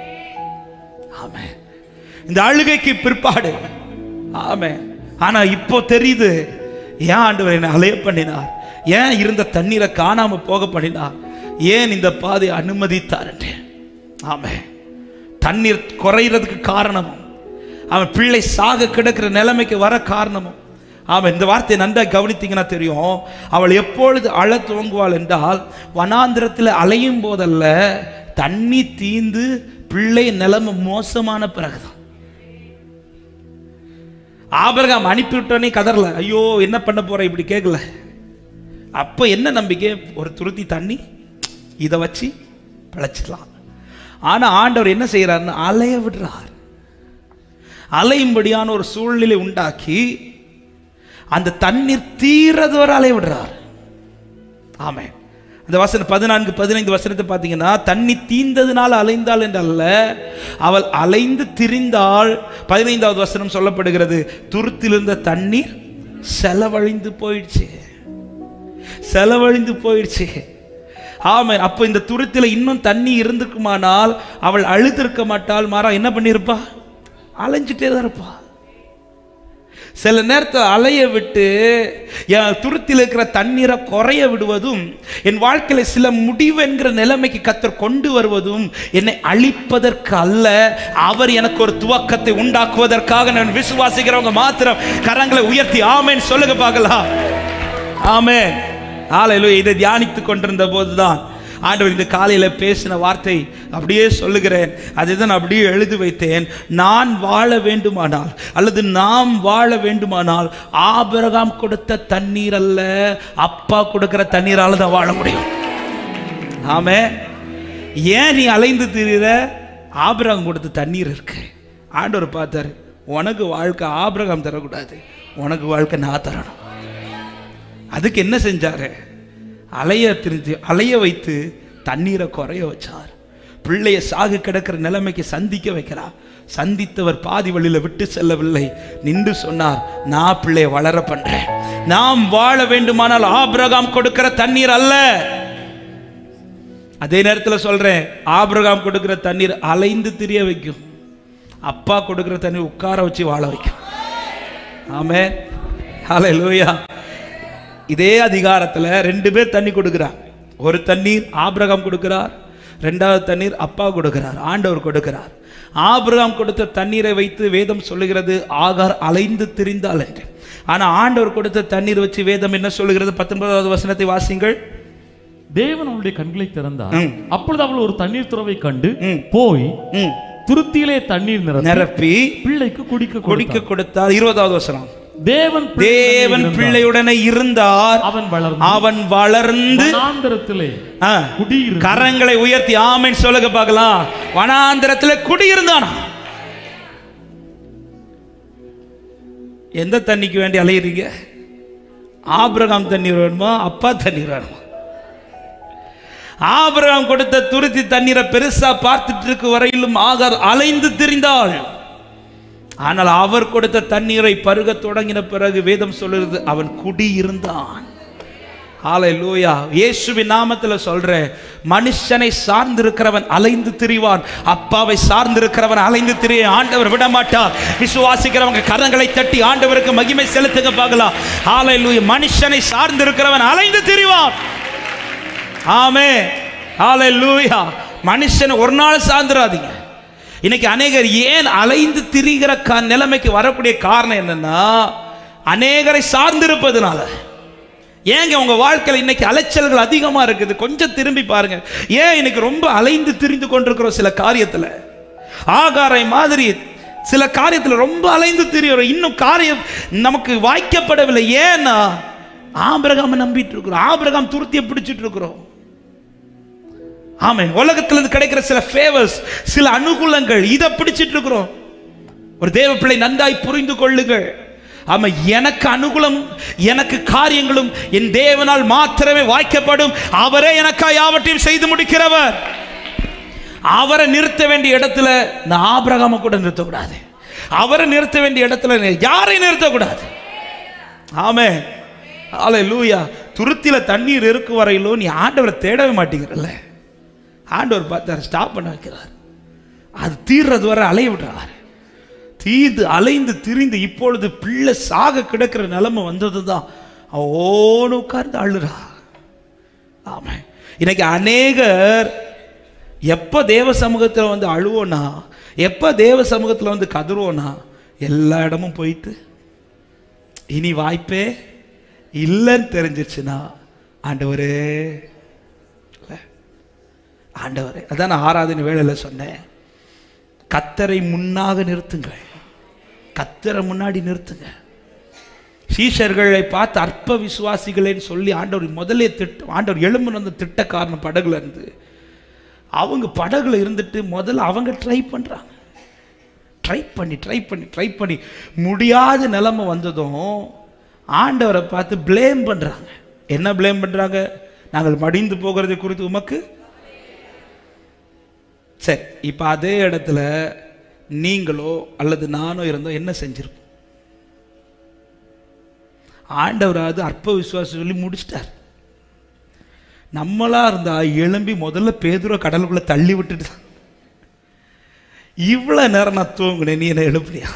ஆமே இந்த அழுகைக்கு பிற்பாடு ஆமே ஆனா இப்போ தெரியுது ஏன் ஆண்டவர் என்னை அலைய பண்ணினார் ஏன் இருந்த தண்ணீரை காணாம போக பண்ணினார் ஏன் இந்த பாதை அனுமதித்தார் என்று ஆமே தண்ணீர் குறையிறதுக்கு காரணமும் அவன் பிள்ளை சாக கிடக்கிற நிலைமைக்கு வர காரணமும் ஆமாம் இந்த வார்த்தையை நன்றாக கவனித்தீங்கன்னா தெரியும் அவள் எப்பொழுது அழ துவங்குவாள் என்றால் வனாந்திரத்தில் அலையும் போதல்ல தண்ணி தீந்து பிள்ளை நிலைமை மோசமான பிறகுதான் ஆபரகாம் அனுப்பிவிட்டோன்னே கதறல ஐயோ என்ன பண்ண போற இப்படி கேட்கல அப்போ என்ன நம்பிக்கை ஒரு துருத்தி தண்ணி இதை வச்சு பிழைச்சிடலாம் ஆனா ஆண்டவர் என்ன செய்யறாருன்னு அலைய விடுறார் அலையும்படியான ஒரு சூழ்நிலை உண்டாக்கி அந்த தண்ணீர் தீரது வரை அலைய விடுறார் ஆமே அந்த வசனம் பதினான்கு பதினைந்து வசனத்தை பார்த்தீங்கன்னா தண்ணி தீந்ததுனால அலைந்தாள் என்றல்ல அவள் அலைந்து திரிந்தாள் பதினைந்தாவது வசனம் சொல்லப்படுகிறது துருத்திலிருந்த தண்ணீர் செலவழிந்து போயிடுச்சு செலவழிந்து போயிடுச்சு ஆமாம் அப்போ இந்த துருத்தில இன்னும் தண்ணி இருந்துக்குமானால் அவள் அழுத்திருக்க மாட்டாள் மாறா என்ன பண்ணியிருப்பா அலைஞ்சிட்டே தான் இருப்பா சில நேரத்தில் அலைய விட்டு என் துருத்தில் இருக்கிற தண்ணீரை குறைய விடுவதும் என் வாழ்க்கையில் சில முடிவு என்கிற நிலைமைக்கு கத்தர் கொண்டு வருவதும் என்னை அழிப்பதற்கு அல்ல அவர் எனக்கு ஒரு துவக்கத்தை உண்டாக்குவதற்காக நான் விசுவாசிக்கிறவங்க மாத்திரம் கரங்களை உயர்த்தி ஆமேன் சொல்லுங்க பார்க்கலாம் ஆமென் ஆலையில இதை தியானித்து கொண்டிருந்த போதுதான் ஆண்டவர் இந்த காலையில் பேசின வார்த்தை அப்படியே சொல்லுகிறேன் அதை தான் அப்படியே எழுதி வைத்தேன் நான் வாழ வேண்டுமானால் அல்லது நாம் வாழ வேண்டுமானால் ஆபிரகாம் கொடுத்த தண்ணீர் அல்ல அப்பா கொடுக்கிற தண்ணீரால தான் வாழ முடியும் ஆமே ஏன் நீ அலைந்து திரிகிற ஆபிரகாம் கொடுத்த தண்ணீர் இருக்கு ஆண்டவர் பார்த்தாரு உனக்கு வாழ்க்கை ஆபிரகாம் தரக்கூடாது உனக்கு வாழ்க்கை நான் தரணும் அதுக்கு என்ன செஞ்சாரு அலைய திரிஞ்சு அலைய வைத்து தண்ணீரை குறைய வச்சார் பிள்ளைய சாகு கிடக்கிற நிலைமைக்கு சந்திக்க வைக்கிறார் சந்தித்தவர் பாதி வழியில விட்டு செல்லவில்லை நின்று சொன்னார் நான் பிள்ளைய வளர பண்றேன் நாம் வாழ வேண்டுமானால் ஆபிரகாம் கொடுக்கிற தண்ணீர் அல்ல அதே நேரத்தில் சொல்றேன் ஆபிரகாம் கொடுக்கிற தண்ணீர் அலைந்து திரிய வைக்கும் அப்பா கொடுக்கிற தண்ணீர் உட்கார வச்சு வாழ வைக்கும் ஆமே ஹalleluya இதே அதிகாரத்தில் ரெண்டு பேர் தண்ணி கொடுக்கிறார் ஒரு தண்ணீர் ஆபிரகாம் கொடுக்கிறார் ரெண்டாவது தண்ணீர் அப்பா கொடுக்கிறார் ஆண்டவர் கொடுக்கிறார் ஆபிரகாம் கொடுத்த தண்ணீரை வைத்து வேதம் சொல்லுகிறது ஆகார் அலைந்து திரிந்தாள் என்று ஆனா ஆண்டவர் கொடுத்த தண்ணீர் வச்சு வேதம் என்ன சொல்லுகிறது பத்தொன்பதாவது வசனத்தை வாசிங்கள் தேவன் அவளுடைய கண்களை திறந்தார் ம். அப்பொழுது அவள் ஒரு தண்ணீர் துறவை கண்டு ம். போய் ம். துருத்தியிலே தண்ணீர் நிரப்பி நிரப்பி பிள்ளைக்கு குடிக்க குடிக்க கொடுத்தார் கொடுத்தார் இருபதாவது வசனம் தேவன் தேவன் பிள்ளையுடனே இருந்தார். பிள்ளையுடனே இருந்தார் அவன் வளர்ந்து அவன் வளர்ந்து வனாந்தரத்திலே ஆ, குடியிருந்து கரங்களை உயர்த்தி ஆமென் சொல்லுங்க பார்க்கலாம் வனாந்திரத்துல குடியிருந்தானா எந்த தண்ணிக்கு வேண்டி அலையிறீங்க ஆபிரகாம் தண்ணீர் வேணுமா அப்பா தண்ணீர் வேணுமா ஆபிரகாம் கொடுத்த துருத்தி தண்ணீரை பெருசா பார்த்துட்டு இருக்க வரையிலும் ஆகார் அலைந்து திரிந்தாள் ஆனால் அவர் கொடுத்த தண்ணீரை பருகத் தொடங்கின பிறகு வேதம் சொல்லுறது அவன் குடியிருந்தான் ஹalleluya இயேசுவின் நாமத்தில் சொல்றேன் மனுஷனை சார்ந்திருக்கிறவன் அலைந்து திரிவான் அப்பாவை சார்ந்திருக்கிறவன் அலைந்து திரிய ஆண்டவர் விட மாட்டார் விசுவாசிக்கிறவங்க கரங்களை தட்டி ஆண்டவருக்கு மகிமை செலுத்துங்க பார்க்கலாம் ஹalleluya மனுஷனை சார்ந்திருக்கிறவன் அலைந்து திரிவான் ஆமே ஹalleluya மனுஷனை ஒரு நாள் சார்ந்துராதீங்க இன்னைக்கு அநேகர் ஏன் அலைந்து திரிகிற கா நிலைமைக்கு வரக்கூடிய காரணம் என்னன்னா அநேகரை சார்ந்திருப்பதனால ஏங்க உங்க வாழ்க்கையில் இன்னைக்கு அலைச்சல்கள் அதிகமா இருக்குது கொஞ்சம் திரும்பி பாருங்க ஏன் இன்னைக்கு ரொம்ப அலைந்து திரிந்து கொண்டிருக்கிறோம் சில காரியத்துல ஆகாரை மாதிரி சில காரியத்துல ரொம்ப அலைந்து திரிகிறோம் இன்னும் காரியம் நமக்கு வாய்க்கப்படவில்லை ஏன்னா ஆபிரகாமை நம்பிட்டு இருக்கிறோம் ஆபிரகாம் துருத்தியை பிடிச்சிட்டு இருக்கிறோம் ஆமென் உலகத்துல இருந்து கிடைக்கிற சில ஃபேவர்ஸ் சில அனுகூலங்கள் இதை பிடிச்சிட்டு இருக்கிறோம் ஒரு தேவ பிள்ளை நன்றாய் புரிந்து கொள்ளுங்கள் ஆமா எனக்கு அனுகூலம் எனக்கு காரியங்களும் என் தேவனால் மாத்திரமே வாய்க்கப்படும் அவரே எனக்கா யாவற்றையும் செய்து முடிக்கிறவர் அவரை நிறுத்த வேண்டிய இடத்துல நான் ஆபிரகாம கூட நிறுத்தக்கூடாது அவரை நிறுத்த வேண்டிய இடத்துல நீ யாரையும் நிறுத்தக்கூடாது ஆமே ஆலே லூயா துருத்தில தண்ணீர் இருக்கு வரையிலும் நீ ஆண்டவரை தேடவே மாட்டேங்கிறல்ல ஆண்டவர் பார்த்தார் ஸ்டாப் பண்ண வைக்கிறார் அது தீர்றது வரை அலைய விடுறார் தீர்ந்து அலைந்து திரிந்து இப்பொழுது பிள்ளை சாக கிடக்கிற நிலைமை வந்தது தான் அவ ஓன்னு உட்கார்ந்து அழுறா ஆமாம் இன்னைக்கு அநேகர் எப்போ தேவ சமூகத்தில் வந்து அழுவோனா எப்போ தேவ சமூகத்தில் வந்து கதறுவோனா எல்லா இடமும் போயிட்டு இனி வாய்ப்பே இல்லைன்னு தெரிஞ்சிருச்சுன்னா ஆண்டவரே இல்ல. ஆண்டவரே அதான் நான் ஆராதனை வேளையில் சொன்னேன் கத்தரை முன்னாக நிறுத்துங்கள் கத்தரை முன்னாடி நிறுத்துங்க சீஷர்களை பார்த்து அற்ப விசுவாசிகளேன்னு சொல்லி ஆண்டவர் முதலே திட்ட ஆண்டவர் எழும்பு வந்த திட்ட காரணம் படகுல இருந்து அவங்க படகுல இருந்துட்டு முதல்ல அவங்க ட்ரை பண்றாங்க ட்ரை பண்ணி ட்ரை பண்ணி ட்ரை பண்ணி முடியாத நிலைமை வந்ததும் ஆண்டவரை பார்த்து ப்ளேம் பண்றாங்க என்ன ப்ளேம் பண்றாங்க நாங்கள் மடிந்து போகிறது குறித்து உமக்கு சரி இப்போ அதே இடத்துல நீங்களோ அல்லது நானோ இருந்தோ என்ன செஞ்சிருப்போம் ஆண்டவராது அற்ப விசுவாசம் சொல்லி முடிச்சிட்டார் நம்மளா இருந்தா எழும்பி முதல்ல பேதுரை கடலுக்குள்ள தள்ளி விட்டுட்டு தான் இவ்வளவு நேரம் நான் தூங்குனேன் நீ என்ன எழுப்புறியா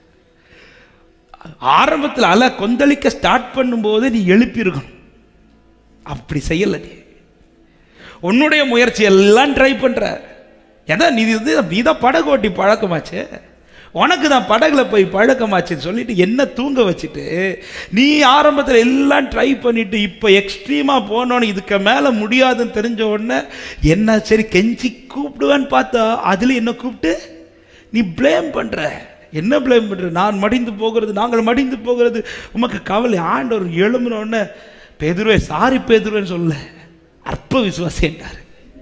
ஆரம்பத்தில் அலை கொந்தளிக்க ஸ்டார்ட் பண்ணும்போது நீ எழுப்பியிருக்கணும் அப்படி செய்யல நீ உன்னுடைய முயற்சி எல்லாம் ட்ரை பண்ற ஏதா நீ இது நீ தான் படகு ஓட்டி பழக்கமாச்சு உனக்கு தான் படகுல போய் பழக்கமாச்சுன்னு சொல்லிட்டு என்ன தூங்க வச்சுட்டு நீ ஆரம்பத்தில் எல்லாம் ட்ரை பண்ணிட்டு இப்போ எக்ஸ்ட்ரீமாக போனோன்னு இதுக்கு மேலே முடியாதுன்னு தெரிஞ்ச உடனே என்ன சரி கெஞ்சி கூப்பிடுவேன்னு பார்த்தா அதில் என்ன கூப்பிட்டு நீ ப்ளேம் பண்ணுற என்ன ப்ளேம் பண்ணுற நான் மடிந்து போகிறது நாங்கள் மடிந்து போகிறது உமக்கு கவலை ஆண்டவர் எழும்பின உடனே பேதுருவே சாரி பேதுருவேன்னு சொல்ல அற்ப விசுவாசின்றார்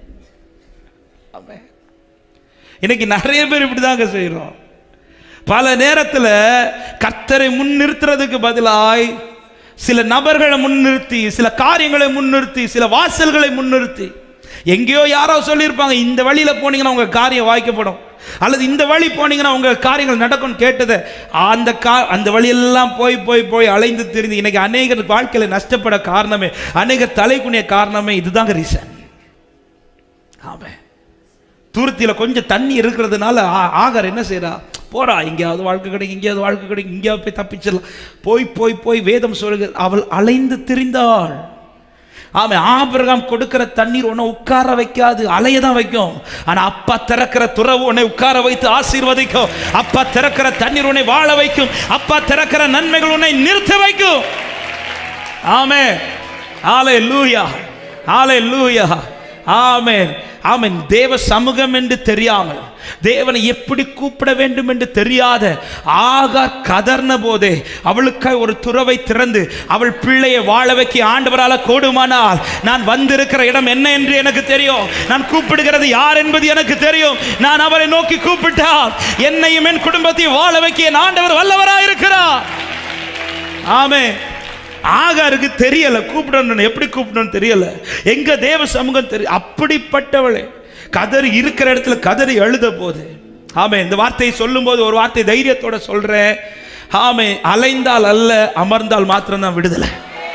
ஆமென் இன்னைக்கு நிறைய பேர் இப்படிதாங்க செய்றோம் பல நேரத்தில் கர்த்தரை முன்னிறுத்துறதுக்கு பதிலாய் சில நபர்களை முன்னிறுத்தி சில காரியங்களை முன்னிறுத்தி சில வாசல்களை முன்னிறுத்தி எங்கேயோ யாரோ சொல்லியிருப்பாங்க இந்த வழியில போனீங்கன்னா உங்க காரியம் வாய்க்கப்படும் அல்லது இந்த வழி போனீங்கன்னா உங்க காரியங்கள் நடக்கும்னு கேட்டதை அந்த கா அந்த வழியெல்லாம் போய் போய் போய் அலைந்து திரிந்து இன்னைக்கு அநேகர் வாழ்க்கையில நஷ்டப்பட காரணமே அநேகர் தலைக்குனிய காரணமே இதுதாங்க ரீசன் ஆமாம் தூரத்தில் கொஞ்சம் தண்ணி இருக்கிறதுனால ஆ- ஆகார் என்ன செய்றா போறா எங்கேயாவது வாழ்க்கை கிடைக்கும் எங்கேயாவது வாழ்க்கை கிடைக்கும் எங்கேயாவது போய் தப்பிச்சிடலாம் போய் போய் போய் வேதம் சொல்லுங்க அவள் அலைந்து திரிந்தாள் ஆமா ஆபிரகாம் கொடுக்கிற தண்ணீர் உன்னை உட்கார வைக்காது அலைய தான் வைக்கும் ஆனா அப்பா திறக்கிற துறவு உன்னை உட்கார வைத்து ஆசீர்வதிக்கும் அப்பா திறக்கிற தண்ணீர் உன்னை வாழ வைக்கும் அப்பா திறக்கிற நன்மைகள் உன்னை நிறுத்த வைக்கும் ஆமே ஆலே லூயா ஆலே லூயா ஆமென் ஆமென் தேவ சமூகம் என்று தெரியாமல் தேவனை எப்படி கூப்பிட வேண்டும் என்று தெரியாத ஆகார் கதர்ன போதே அவளுக்காய் ஒரு துறவை திறந்து அவள் பிள்ளையை வாழ வைக்க ஆண்டவரால கூடுமானால் நான் வந்திருக்கிற இடம் என்ன என்று எனக்கு தெரியும் நான் கூப்பிடுகிறது யார் என்பது எனக்கு தெரியும் நான் அவரை நோக்கி கூப்பிட்டால் என்னையும் என் குடும்பத்தையும் வாழ வைக்க என் ஆண்டவர் வல்லவராயிருக்கிறார் ஆமே ஆகாருக்கு தெரியல கூப்பிடணும் எப்படி கூப்பிடணும் தெரியல எங்க தேவ சமூகம் தெரியும் அப்படிப்பட்டவளே கதறி இருக்கிற இடத்துல கதறி அழுத போது ஆமே இந்த வார்த்தையை சொல்லும்போது ஒரு வார்த்தை தைரியத்தோட சொல்றேன் ஆமே அலைந்தால் அல்ல அமர்ந்தால் மாத்திரம் தான் விடுதலை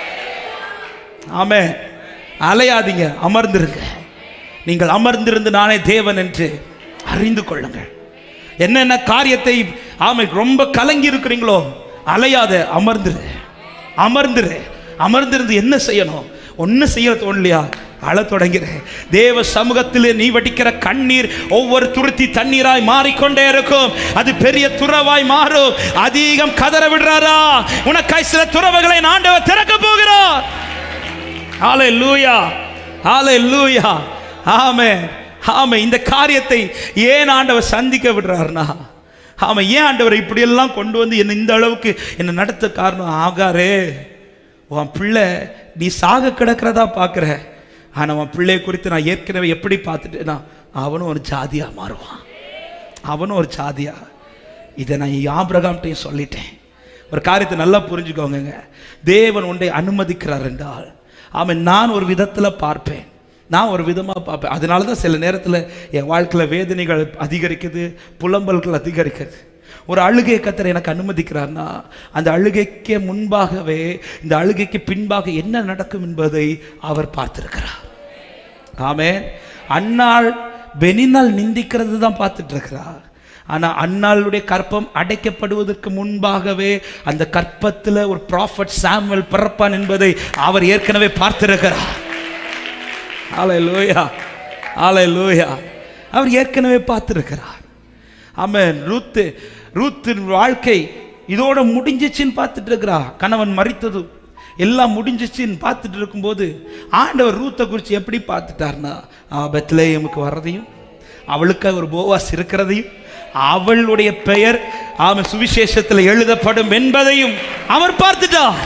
ஆமே அலையாதீங்க அமர்ந்திருங்க நீங்கள் அமர்ந்திருந்து நானே தேவன் என்று அறிந்து கொள்ளுங்கள் என்னென்ன காரியத்தை ஆமை ரொம்ப கலங்கி இருக்கிறீங்களோ அலையாத அமர்ந்துரு அமர்ந்துரு அமர்ந்திருந்து என்ன செய்யணும் ஒன்றும் செய்ய தோணலையா அழ தொடங்கிறேன் தேவ சமூகத்தில் நீ வடிக்கிற கண்ணீர் ஒவ்வொரு துருத்தி தண்ணீராய் மாறிக்கொண்டே இருக்கும் அது பெரிய துறவாய் மாறும் அதிகம் கதற விடுறாரா உனக்காய் சில துறவுகளை ஆண்டவர் திறக்க போகிறார் ஹாலே லூயா ஹாலே லூயா ஆமே ஆமே இந்த காரியத்தை ஏன் ஆண்டவர் சந்திக்க விடுறாருனா ஆமா ஏன் ஆண்டவர் இப்படியெல்லாம் கொண்டு வந்து என்னை இந்த அளவுக்கு என்னை நடத்த காரணம் ஆகாரே உன் பிள்ளை நீ சாக கிடக்கிறதா பார்க்குற ஆனால் உன் பிள்ளையை குறித்து நான் ஏற்கனவே எப்படி பார்த்துட்டேன்னா அவனும் ஒரு ஜாதியா மாறுவான் அவனும் ஒரு ஜாதியா இதை நான் ஆபிரகாம்ட்டையும் சொல்லிட்டேன் ஒரு காரியத்தை நல்லா புரிஞ்சுக்கோங்க தேவன் ஒன்றை அனுமதிக்கிறார் என்றால் அவன் நான் ஒரு விதத்தில் பார்ப்பேன் நான் ஒரு விதமாக பார்ப்பேன் அதனால தான் சில நேரத்தில் என் வாழ்க்கையில் வேதனைகள் அதிகரிக்குது புலம்பல்கள் அதிகரிக்குது ஒரு அழுகை கத்தர் எனக்கு அனுமதிக்கிறார்னா அந்த அழுகைக்கு முன்பாகவே இந்த அழுகைக்கு பின்பாக என்ன நடக்கும் என்பதை அவர் பார்த்திருக்கிறார் ஆமென் அன்னாள் பெனினால் நிந்திக்கிறது தான் பார்த்துட்டு இருக்கிறார் ஆனா அன்னாளுடைய கற்பம் அடைக்கப்படுவதற்கு முன்பாகவே அந்த கற்பத்தில் ஒரு ப்ராஃபட் சாமுவேல் பிறப்பான் என்பதை அவர் ஏற்கனவே பார்த்திருக்கிறார் ஹalleluya ஹalleluya அவர் ஏற்கனவே பார்த்திருக்கிறார் ஆமென் ரூத்து ரூத்தின் வாழ்க்கை இதோட முடிஞ்சிச்சுன்னு பார்த்துட்டு இருக்கிறா கணவன் மறித்தது எல்லாம் முடிஞ்சிச்சுன்னு பார்த்துட்டு இருக்கும்போது ஆண்டவர் ரூத்தை குறித்து எப்படி பார்த்துட்டார்னா பெத்லேயமுக்கு வர்றதையும் அவளுக்கு ஒரு போவாஸ் இருக்கிறதையும் அவளுடைய பெயர் அவன் சுவிசேஷத்தில் எழுதப்படும் என்பதையும் அவர் பார்த்துட்டார்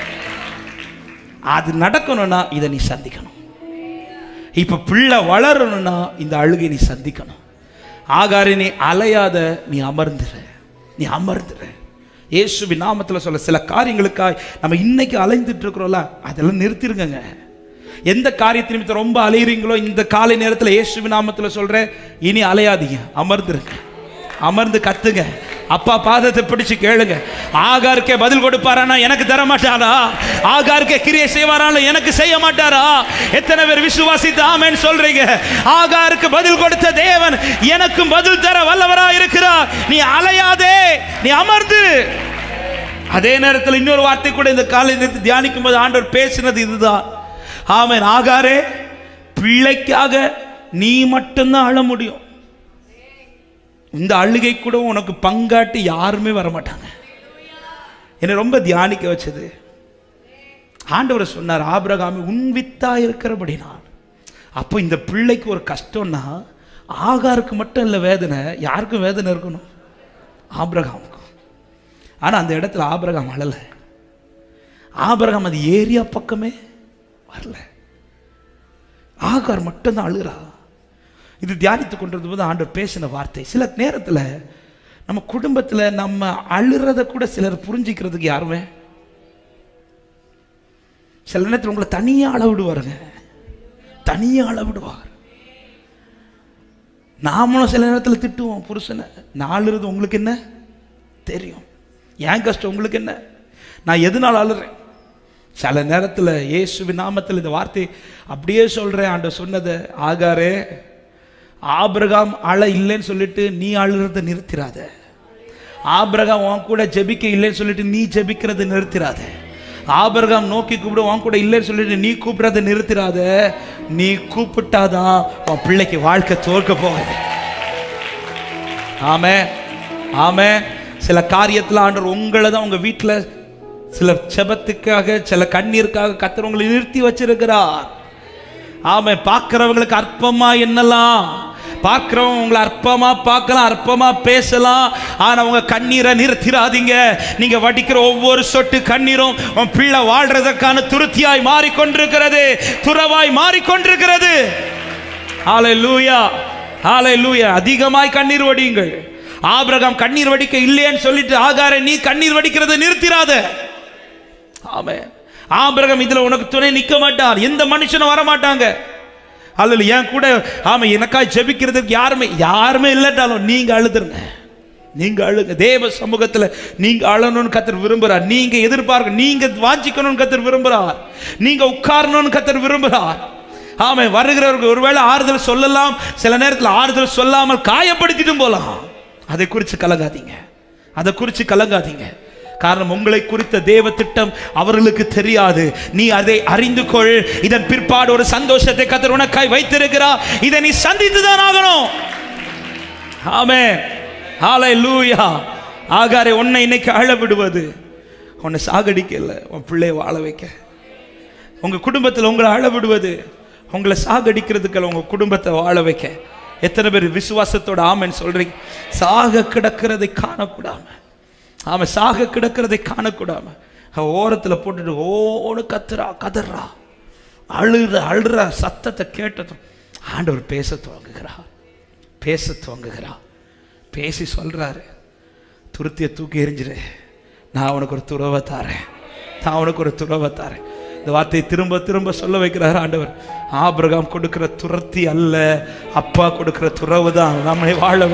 அது நடக்கணும்னா இதை நீ சந்திக்கணும் இப்ப பிள்ளை வளரணும்னா இந்த அழுகை நீ சந்திக்கணும் ஆகாரி நீ அலையாத நீ அமர்ந்துரு நீ அமர்ந்துரு இயேசுவி நாமத்தில் சொல்ல சில காரியங்களுக்காய் நம்ம இன்னைக்கு அலைந்துட்டு இருக்கிறோம்ல அதெல்லாம் நிறுத்திருங்கங்க எந்த காரியத்தை நிமித்தம் ரொம்ப அலையுறீங்களோ இந்த காலை நேரத்தில் இயேசுவி நாமத்தில் சொல்றேன் இனி அலையாதீங்க அமர்ந்துருங்க அமர்ந்து கத்துங்க அப்பா பாதத்தை பிடிச்சு கேளுங்க ஆகாருக்கே பதில் கொடுப்பாரானா எனக்கு தர மாட்டாரா ஆகாருக்கே கிரியை செய்வாரானா எனக்கு செய்ய மாட்டாரா எத்தனை பேர் விசுவாசித்து ஆமென்னு சொல்றீங்க ஆகாருக்கு பதில் கொடுத்த தேவன் எனக்கும் பதில் தர வல்லவரா இருக்கிறார் நீ அலையாதே நீ அமர்ந்து அதே நேரத்தில் இன்னொரு வார்த்தை கூட இந்த காலை நேரத்தில் தியானிக்கும் போது ஆண்டவர் பேசினது இதுதான் ஆமென் ஆகாரே பிள்ளைக்காக நீ மட்டும்தான் அழ முடியும் இந்த அழுகை கூட உனக்கு பங்காட்டி யாருமே வரமாட்டாங்க என்னை ரொம்ப தியானிக்க வச்சது ஆண்டவர் சொன்னார் ஆபிரகாமி உன் வித்தா இருக்கிறபடினார் அப்போ இந்த பிள்ளைக்கு ஒரு கஷ்டம்னா ஆகாருக்கு மட்டும் இல்லை வேதனை யாருக்கும் வேதனை இருக்கணும் ஆபிரகாமுக்கும் ஆனால் அந்த இடத்துல ஆபிரகாம் அழலை ஆபிரகாம் அது ஏரியா பக்கமே வரல ஆகார் மட்டும்தான் அழுகிறா இது தியானித்து கொண்டிருந்த போது ஆண்டவர் பேசின வார்த்தை சில நேரத்தில் நம்ம குடும்பத்தில் நம்ம அழுறத கூட சிலர் புரிஞ்சிக்கிறதுக்கு யாருமே சில நேரத்தில் உங்களை தனியாக அள விடுவாருங்க தனியாக அள விடுவார் நாமளும் சில நேரத்தில் திட்டுவோம் புருஷனை நான் அழுறது உங்களுக்கு என்ன தெரியும் ஏன் கஷ்டம் உங்களுக்கு என்ன நான் எதனால் அழுறேன் சில நேரத்தில் இயேசுவின் நாமத்தில் இந்த வார்த்தை அப்படியே சொல்கிறேன் ஆண்ட சொன்னதை ஆகாரே ஆபிரகாம் அழ இல்லைன்னு சொல்லிட்டு நீ அழுகிறத நிறுத்திராத ஆபிரகாம் உன் கூட ஜெபிக்க இல்லைன்னு சொல்லிட்டு நீ ஜெபிக்கிறத நிறுத்திராத ஆபிரகாம் நோக்கி கூப்பிட உன் கூட இல்லைன்னு சொல்லிட்டு நீ கூப்பிடுறத நிறுத்திராத நீ கூப்பிட்டாதான் உன் பிள்ளைக்கு வாழ்க்கை தோற்க போகுது ஆமே ஆமே சில காரியத்தில் ஆண்டவர் உங்களை தான் உங்க வீட்டில் சில செபத்துக்காக சில கண்ணீருக்காக கத்தர் உங்களை நிறுத்தி வச்சிருக்கிறார் ஆமை பார்க்கிறவங்களுக்கு அற்பமா என்னலாம் பார்க்கிறவங்க உங்களை அற்பமா பார்க்கலாம் அற்பமா பேசலாம் ஆனா உங்க கண்ணீரை நிறுத்திடாதீங்க நீங்க வடிக்கிற ஒவ்வொரு சொட்டு கண்ணீரும் உன் பிள்ளை வாழ்றதற்கான துருத்தியாய் மாறிக்கொண்டிருக்கிறது துறவாய் மாறிக்கொண்டிருக்கிறது ஆலை லூயா ஆலை லூயா அதிகமாய் கண்ணீர் வடியுங்கள் ஆபிரகாம் கண்ணீர் வடிக்க இல்லையேன்னு சொல்லிட்டு ஆகார நீ கண்ணீர் வடிக்கிறதை நிறுத்திராத ஆமே ஆபிரகாம் இதுல உனக்கு துணை நிக்க மாட்டார் எந்த மனுஷனும் வர மாட்டாங்க அல்லது என் கூட ஆமா எனக்காய் ஜெபிக்கிறதுக்கு யாருமே யாருமே இல்லட்டாலும் நீங்க அழுதுருங்க நீங்க அழுங்க தேவ சமூகத்துல நீங்க அழணும்னு கத்தர் விரும்புறார் நீங்க எதிர்பார்க்க நீங்க வாஞ்சிக்கணும்னு கத்தர் விரும்புறார் நீங்க உட்காரணும்னு கத்தர் விரும்புறார் ஆமா வருகிறவருக்கு ஒருவேளை ஆறுதல் சொல்லலாம் சில நேரத்தில் ஆறுதல் சொல்லாமல் காயப்படுத்திட்டும் போலாம் அதை குறித்து கலங்காதீங்க அதை குறித்து கலங்காதீங்க காரணம் உங்களை குறித்த தேவ திட்டம் அவர்களுக்கு தெரியாது நீ அதை அறிந்து கொள் இதன் பிற்பாடு ஒரு சந்தோஷத்தை கத்தர் உனக்காய் வைத்திருக்கிறா இதை நீ சந்தித்து தான் ஆகணும் ஆமே ஆலை லூயா ஆகாரே உன்னை இன்னைக்கு அழ விடுவது உன்னை சாகடிக்கல உன் பிள்ளைய வாழ வைக்க உங்க குடும்பத்தில் உங்களை அழ விடுவது உங்களை சாகடிக்கிறதுக்கு உங்க குடும்பத்தை வாழ வைக்க எத்தனை பேர் விசுவாசத்தோட ஆமைன்னு சொல்றீங்க சாக கிடக்கிறதை காணக்கூடாம ஆமா சாக கிடக்கிறதை காணக்கூடாம அவ ஓரத்துல போட்டுட்டு ஓன்னு கத்துறா கதறா அழுற அழுற சத்தத்தை கேட்டதும் ஆண்டவர் பேச துவங்குகிறார் பேச துவங்குகிறார் பேசி சொல்றாரு துருத்தியை தூக்கி எறிஞ்சிரு நான் உனக்கு ஒரு துறவை தாரேன் நான் உனக்கு ஒரு துறவை தாரேன் இந்த வார்த்தையை திரும்ப திரும்ப சொல்ல வைக்கிறார் ஆண்டவர் ஆபிரகாம் கொடுக்கிற துரத்தி அல்ல அப்பா கொடுக்கிற துறவு தான் நம்மை வாழ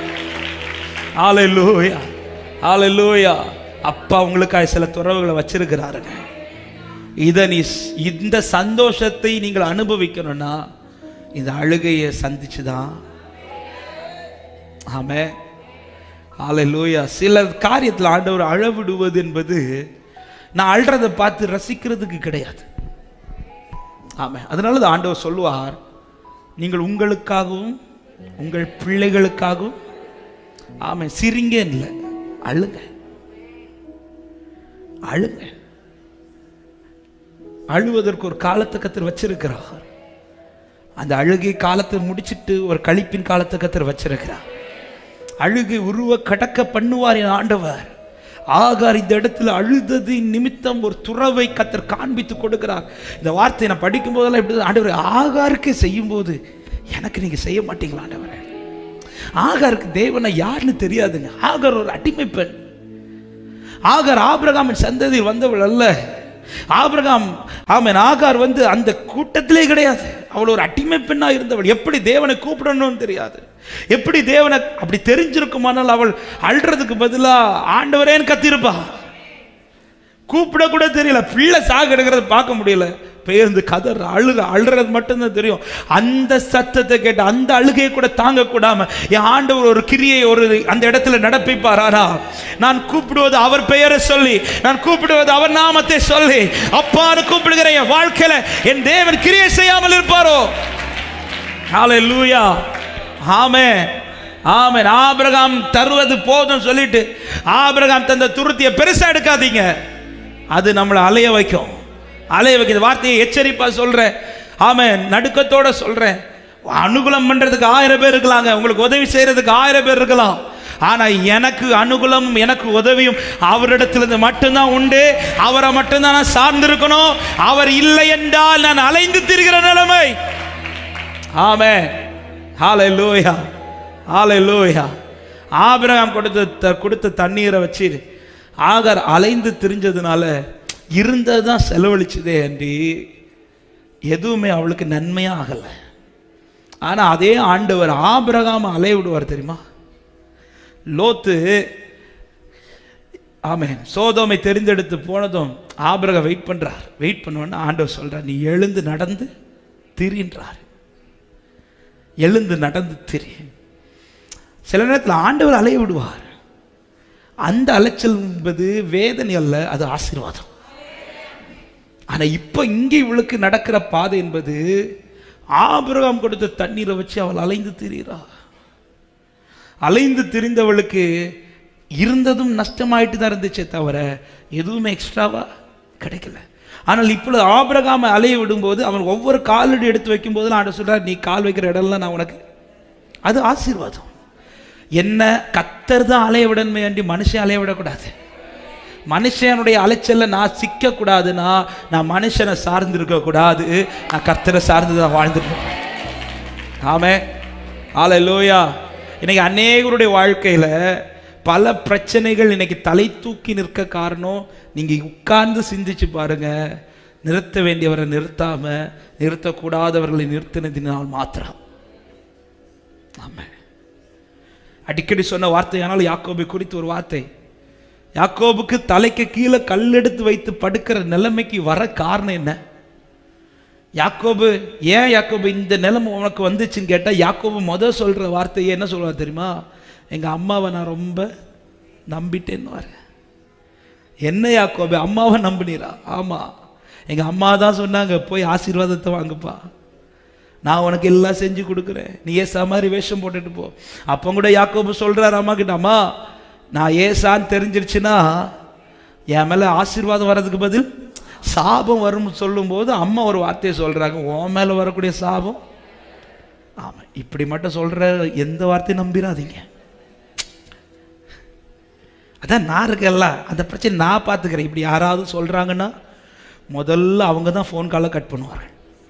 ஆலை லூயா ஆலை லூயா அப்பா உங்களுக்காக சில துறவுகளை வச்சிருக்கிறாருங்க இதை நீ இந்த சந்தோஷத்தை நீங்கள் அனுபவிக்கணும்னா இந்த அழுகையை சந்திச்சுதான் ஆமே ஹalleluya சில காரியத்தில் ஆண்டவர் அழவிடுவது என்பது நான் அழுறதை பார்த்து ரசிக்கிறதுக்கு கிடையாது ஆமாம் அதனால தான் ஆண்டவர் சொல்லுவார் நீங்கள் உங்களுக்காகவும் உங்கள் பிள்ளைகளுக்காகவும் ஆமாம் சிரிங்க இல்லை அழுங்க அழுங்க அழுவதற்கு ஒரு காலத்தை கத்தர் வச்சிருக்கிறார் அந்த அழுகை காலத்தை முடிச்சிட்டு ஒரு கழிப்பின் காலத்தை கத்தர் வச்சிருக்கிறார் அழுகை உருவ கடக்க பண்ணுவார் என் ஆண்டவர் ஆகார் இந்த இடத்துல அழுதது நிமித்தம் ஒரு துறவை கத்தர் காண்பித்து கொடுக்கிறார் இந்த வார்த்தையை நான் படிக்கும் போதெல்லாம் எப்படி ஆண்டவர் ஆகாருக்கு செய்யும்போது எனக்கு நீங்க செய்ய மாட்டீங்களா ஆண்டவரே ஆகாருக்கு தேவனை யாருன்னு தெரியாதுங்க ஆகார் ஒரு அடிமை பெண் ஆகார் ஆபிரகாமின் சந்ததி வந்தவள் அல்ல ஆபிரகாம் ஆமென் ஆகார் வந்து அந்த கூட்டத்திலே கிடையாது அவள் ஒரு அடிமை பெண்ணா இருந்தவள் எப்படி தேவனை கூப்பிடணும்னு தெரியாது எப்படி தேவனை அப்படி தெரிஞ்சிருக்குமானால் அவள் அழுறதுக்கு பதிலா ஆண்டவரேன்னு கத்திருப்பா கூப்பிட கூட தெரியல பிள்ளை சாக எடுக்கிறத பார்க்க முடியல பேருந்து கதற அழுக அழுறது மட்டும்தான் தெரியும் அந்த சத்தத்தை கேட்டு அந்த அழுகையை கூட தாங்க கூடாம என் ஆண்டவர் ஒரு கிரியை ஒரு அந்த இடத்துல நடப்பிப்பார் ஆனா நான் கூப்பிடுவது அவர் பெயரை சொல்லி நான் கூப்பிடுவது அவர் நாமத்தை சொல்லி அப்பான்னு கூப்பிடுகிற என் வாழ்க்கையில என் தேவன் கிரியை செய்யாமல் இருப்பாரோ ஹalleluya ஆமென் ஆமென் ஆபிரகாம் தருவது போதும் சொல்லிட்டு ஆபிரகாம் தந்த துருத்தியை பெருசா எடுக்காதீங்க அது நம்மளை அலைய வைக்கும் அலைய வைக்கிற வார்த்தையை எச்சரிப்பா சொல்றேன் ஆமென் நடுக்கத்தோட சொல்றேன் அனுகூலம் பண்றதுக்கு ஆயிரம் பேர் இருக்கலாங்க உங்களுக்கு உதவி செய்யறதுக்கு ஆயிரம் பேர் இருக்கலாம் ஆனா எனக்கு அனுகூலமும் எனக்கு உதவியும் அவரிடத்திலிருந்து மட்டும்தான் உண்டு அவரை மட்டும்தான் நான் சார்ந்திருக்கணும் அவர் இல்லை என்றால் நான் அலைந்து திரிகிற நிலைமை ஆமே ஹalleluya ஹalleluya ஆபிரகாம் கொடுத்த த- கொடுத்த தண்ணீரை வச்சு ஆகார் அலைந்து திரிஞ்சதுனால இருந்தது தான் செலவழிச்சதே அன்றி எதுவுமே அவளுக்கு நன்மையா ஆகல ஆனா அதே ஆண்டவர் ஆபிரகாம் அலைய விடுவார் தெரியுமா லோத்து ஆமென் சோதோமை தெரிந்தெடுத்து போனதும் ஆபிரகா வெயிட் பண்றார் வெயிட் பண்ணுவோன்னு ஆண்டவர் சொல்றார் நீ எழுந்து நடந்து திரின்றார் எழுந்து நடந்து திரி சில நேரத்தில் ஆண்டவர் அலைய விடுவார் அந்த அலைச்சல் என்பது வேதனை அல்ல அது ஆசீர்வாதம் ஆனா இப்போ இங்கே இவளுக்கு நடக்கிற பாதை என்பது ஆபிரகாம் கொடுத்த தண்ணீரை வச்சு அவள் அலைந்து திரிகிறா அலைந்து திரிந்தவளுக்கு இருந்ததும் நஷ்டமாயிட்டு தான் இருந்துச்சே தவிர எதுவுமே எக்ஸ்ட்ராவா கிடைக்கல ஆனால் இப்பொழுது ஆபிரகாமை அலைய விடும்போது அவன் ஒவ்வொரு காலடி எடுத்து வைக்கும்போது நான் சொல்றார் நீ கால் வைக்கிற இடம்லாம் நான் உனக்கு அது ஆசீர்வாதம் என்ன கத்தர் தான் அலைய விடணுமே அண்டி மனுஷன் அலைய விடக்கூடாது மனுஷனுடைய அலைச்சல்ல நான் சிக்க கூடாதுன்னா நான் மனுஷனை சார்ந்து இருக்க கூடாது நான் கர்த்தரை சார்ந்து தான் வாழ்ந்துருக்கேன் ஆமே ஆலை லோயா இன்னைக்கு அநேகருடைய வாழ்க்கையில பல பிரச்சனைகள் இன்னைக்கு தலை தூக்கி நிற்க காரணம் நீங்க உட்கார்ந்து சிந்திச்சு பாருங்க நிறுத்த வேண்டியவரை நிறுத்தாம நிறுத்தக்கூடாதவர்களை நிறுத்தினதினால் மாத்திரம் ஆமா அடிக்கடி சொன்ன வார்த்தையானால் யாக்கோபை குறித்து ஒரு வார்த்தை யாக்கோபுக்கு தலைக்கு கீழே கல் எடுத்து வைத்து படுக்கிற நிலைமைக்கு வர காரணம் என்ன யாக்கோபு ஏன் யாக்கோபு இந்த நிலைமை உனக்கு வந்துச்சுன்னு கேட்டால் யாக்கோபு முத சொல்கிற வார்த்தையை என்ன சொல்லுவார் தெரியுமா எங்கள் அம்மாவை நான் ரொம்ப நம்பிட்டேன்னு என்ன யாக்கோபு அம்மாவை நம்பினீரா ஆமாம் எங்கள் அம்மா தான் சொன்னாங்க போய் ஆசீர்வாதத்தை வாங்குப்பா நான் உனக்கு எல்லாம் செஞ்சு கொடுக்குறேன் நீ ஏசா மாதிரி வேஷம் போட்டுட்டு போ அப்போ கூட யாக்கோபு சொல்கிறார் அம்மா கிட்ட அம்மா நான் ஏசான்னு தெரிஞ்சிருச்சுன்னா என் மேலே ஆசீர்வாதம் வர்றதுக்கு பதில் சாபம் வரும்னு சொல்லும்போது அம்மா ஒரு வார்த்தையை சொல்கிறாங்க உன் மேலே வரக்கூடிய சாபம் ஆமாம் இப்படி மட்டும் சொல்கிற எந்த வார்த்தையும் நம்பிடாதீங்க அதான் நான் இருக்கேன்ல அந்த பிரச்சனை நான் பார்த்துக்கிறேன் இப்படி யாராவது சொல்கிறாங்கன்னா முதல்ல அவங்க தான் ஃபோன் காலை கட் பண்ணுவாங்க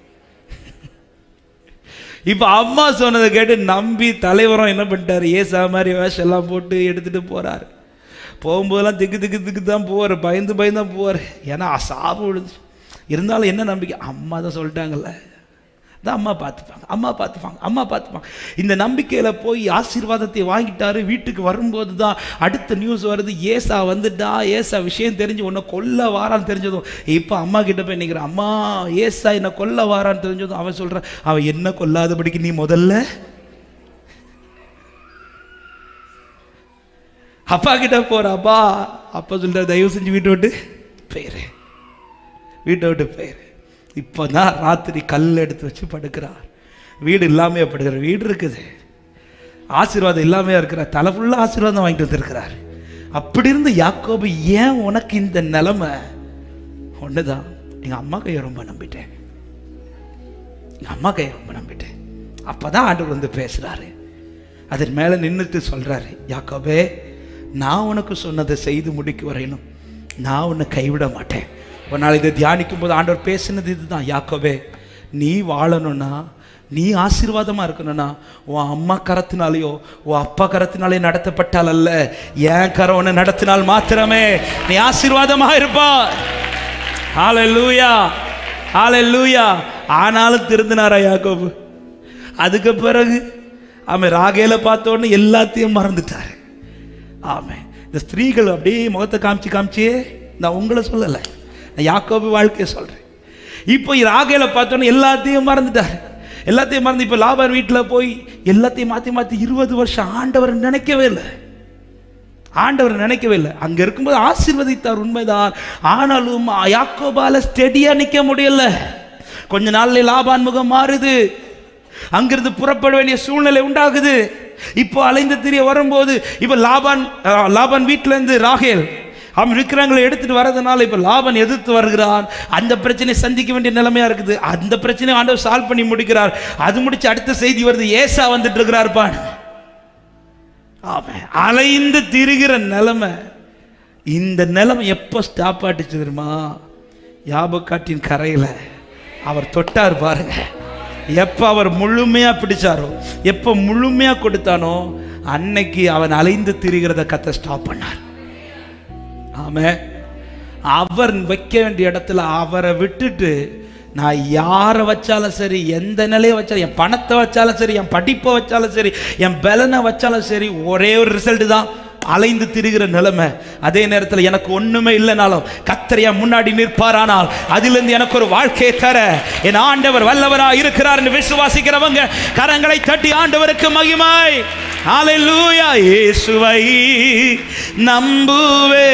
இப்போ அம்மா சொன்னதை கேட்டு நம்பி தலைவரும் என்ன பண்ணிட்டாரு ஏசா மாதிரி வேஷம் எல்லாம் போட்டு எடுத்துட்டு போறாரு போகும்போதெல்லாம் திக்கு திக்கு திக்கு தான் போவார் பயந்து பயந்து தான் போவார் ஏன்னா சாபம் விழுது இருந்தாலும் என்ன நம்பிக்கை அம்மா தான் சொல்லிட்டாங்கல்ல அதான் அம்மா பார்த்துப்பாங்க அம்மா பார்த்துப்பாங்க அம்மா பார்த்துப்பாங்க இந்த நம்பிக்கையில் போய் ஆசீர்வாதத்தை வாங்கிட்டாரு வீட்டுக்கு வரும்போது தான் அடுத்த நியூஸ் வருது ஏசா வந்துட்டா ஏசா விஷயம் தெரிஞ்சு உன்னை கொல்ல வாரான்னு தெரிஞ்சதும் இப்போ அம்மா கிட்ட போய் நிற்கிறேன் அம்மா ஏசா என்னை கொல்ல வாரான்னு தெரிஞ்சதும் அவன் சொல்கிறான் அவன் என்ன கொல்லாதபடிக்கு நீ முதல்ல அப்பா கிட்ட போறாப்பா அப்பா சொல்ற தயவு செஞ்சு வீட்டை விட்டு போயிரு வீட்டை விட்டு போயிரு இப்போ தான் ராத்திரி கல் எடுத்து வச்சு படுக்கிறார் வீடு இல்லாமையே படுக்கிறார் வீடு இருக்குது ஆசீர்வாதம் இல்லாமையா இருக்கிறார் தலை ஃபுல்லாக ஆசீர்வாதம் வாங்கிட்டு வந்திருக்கிறார் அப்படி இருந்து யாக்கோபு ஏன் உனக்கு இந்த நிலைமை ஒண்ணுதான் எங்க அம்மா கையை ரொம்ப நம்பிட்டேன் எங்க அம்மா கையை ரொம்ப நம்பிட்டேன் அப்பதான் ஆண்டவர் வந்து பேசுறாரு அதன் மேல நின்றுட்டு சொல்றாரு யாக்கோபே நான் உனக்கு சொன்னதை செய்து முடிக்க வரையணும் நான் உன்னை கைவிட மாட்டேன் ஒரு நாள் இதை தியானிக்கும் போது ஆண்டவர் பேசினது இதுதான் யாக்கோபே நீ வாழணும்னா நீ ஆசீர்வாதமா இருக்கணும்னா உன் அம்மா கரத்தினாலேயோ உன் அப்பா கரத்தினாலே நடத்தப்பட்டால் அல்ல என் கரம் உன்னை நடத்தினால் மாத்திரமே நீ ஆசீர்வாதமா இருப்பா ஹalleluya ஹalleluya ஆனாலும் திருந்தினாரா யாக்கோபு அதுக்கு பிறகு அவன் ராகேல பார்த்த உடனே எல்லாத்தையும் மறந்துட்டாரு ஆமே இந்த ஸ்திரீகள் அப்படியே முகத்தை காமிச்சு காமிச்சே நான் உங்களை சொல்லலை நான் யாக்கோபு வாழ்க்கையை சொல்றேன் இப்போ ராகேல பார்த்தோன்னே எல்லாத்தையும் மறந்துட்டாரு எல்லாத்தையும் மறந்து இப்போ லாபர் வீட்டில் போய் எல்லாத்தையும் மாற்றி மாற்றி இருபது வருஷம் ஆண்டவர் நினைக்கவே இல்லை ஆண்டவர் நினைக்கவே இல்லை அங்க இருக்கும்போது ஆசீர்வதித்தார் உண்மைதான் ஆனாலும் யாக்கோபால ஸ்டெடியா நிக்க முடியல கொஞ்ச நாள்ல லாபான் முகம் மாறுது அங்கிருந்து புறப்பட வேண்டிய சூழ்நிலை உண்டாகுது இப்போ அலைந்து திரிய வரும்போது இப்போ லாபான் அஹ், லாபான் வீட்டுல இருந்து ராகேல் அவன் இருக்கிறாங்களை எடுத்துட்டு வரதுனால இப்போ லாபன் எதிர்த்து வருகிறான் அந்த பிரச்சனையை சந்திக்க வேண்டிய நிலைமையா இருக்குது அந்த பிரச்சனையை ஆண்டவர் சால்வ் பண்ணி முடிக்கிறார் அது முடிச்சு அடுத்த செய்தி வருது ஏசா வந்துட்டு இருக்கிறார் பான் ஆமென். அலைந்து திரிகிற நிலைமை இந்த நிலைமை எப்போ ஸ்டாப் ஆட்டுச்சு தெரியுமா யாபக்காட்டின் கரையில் அவர் தொட்டார் பாருங்க எப்போ அவர் முழுமையா பிடிச்சாரோ எப்போ முழுமையா கொடுத்தானோ அன்னைக்கு அவன் அலைந்து திரிகிறத கத்த ஸ்டாப் பண்ணார் ஆமே அவர் வைக்க வேண்டிய இடத்துல அவரை விட்டுட்டு நான் யாரை வச்சாலும் சரி எந்த நிலையை வச்சாலும் என் பணத்தை வச்சாலும் சரி என் படிப்பை வச்சாலும் சரி என் பலனை வச்சாலும் சரி ஒரே ஒரு ரிசல்ட் தான் அலைந்து திரிகிற நிலைமை அதே நேரத்தில் எனக்கு ஒண்ணுமே இல்லைனாலும் கத்தரையா முன்னாடி நிற்பாரானால் அதிலிருந்து எனக்கு ஒரு வாழ்க்கையை தர என் ஆண்டவர் வல்லவரா இருக்கிறார் என்று விசுவாசிக்கிறவங்க கரங்களை தட்டி ஆண்டவருக்கு மகிமாய் ஹalleluya இயேசுவை நம்புவே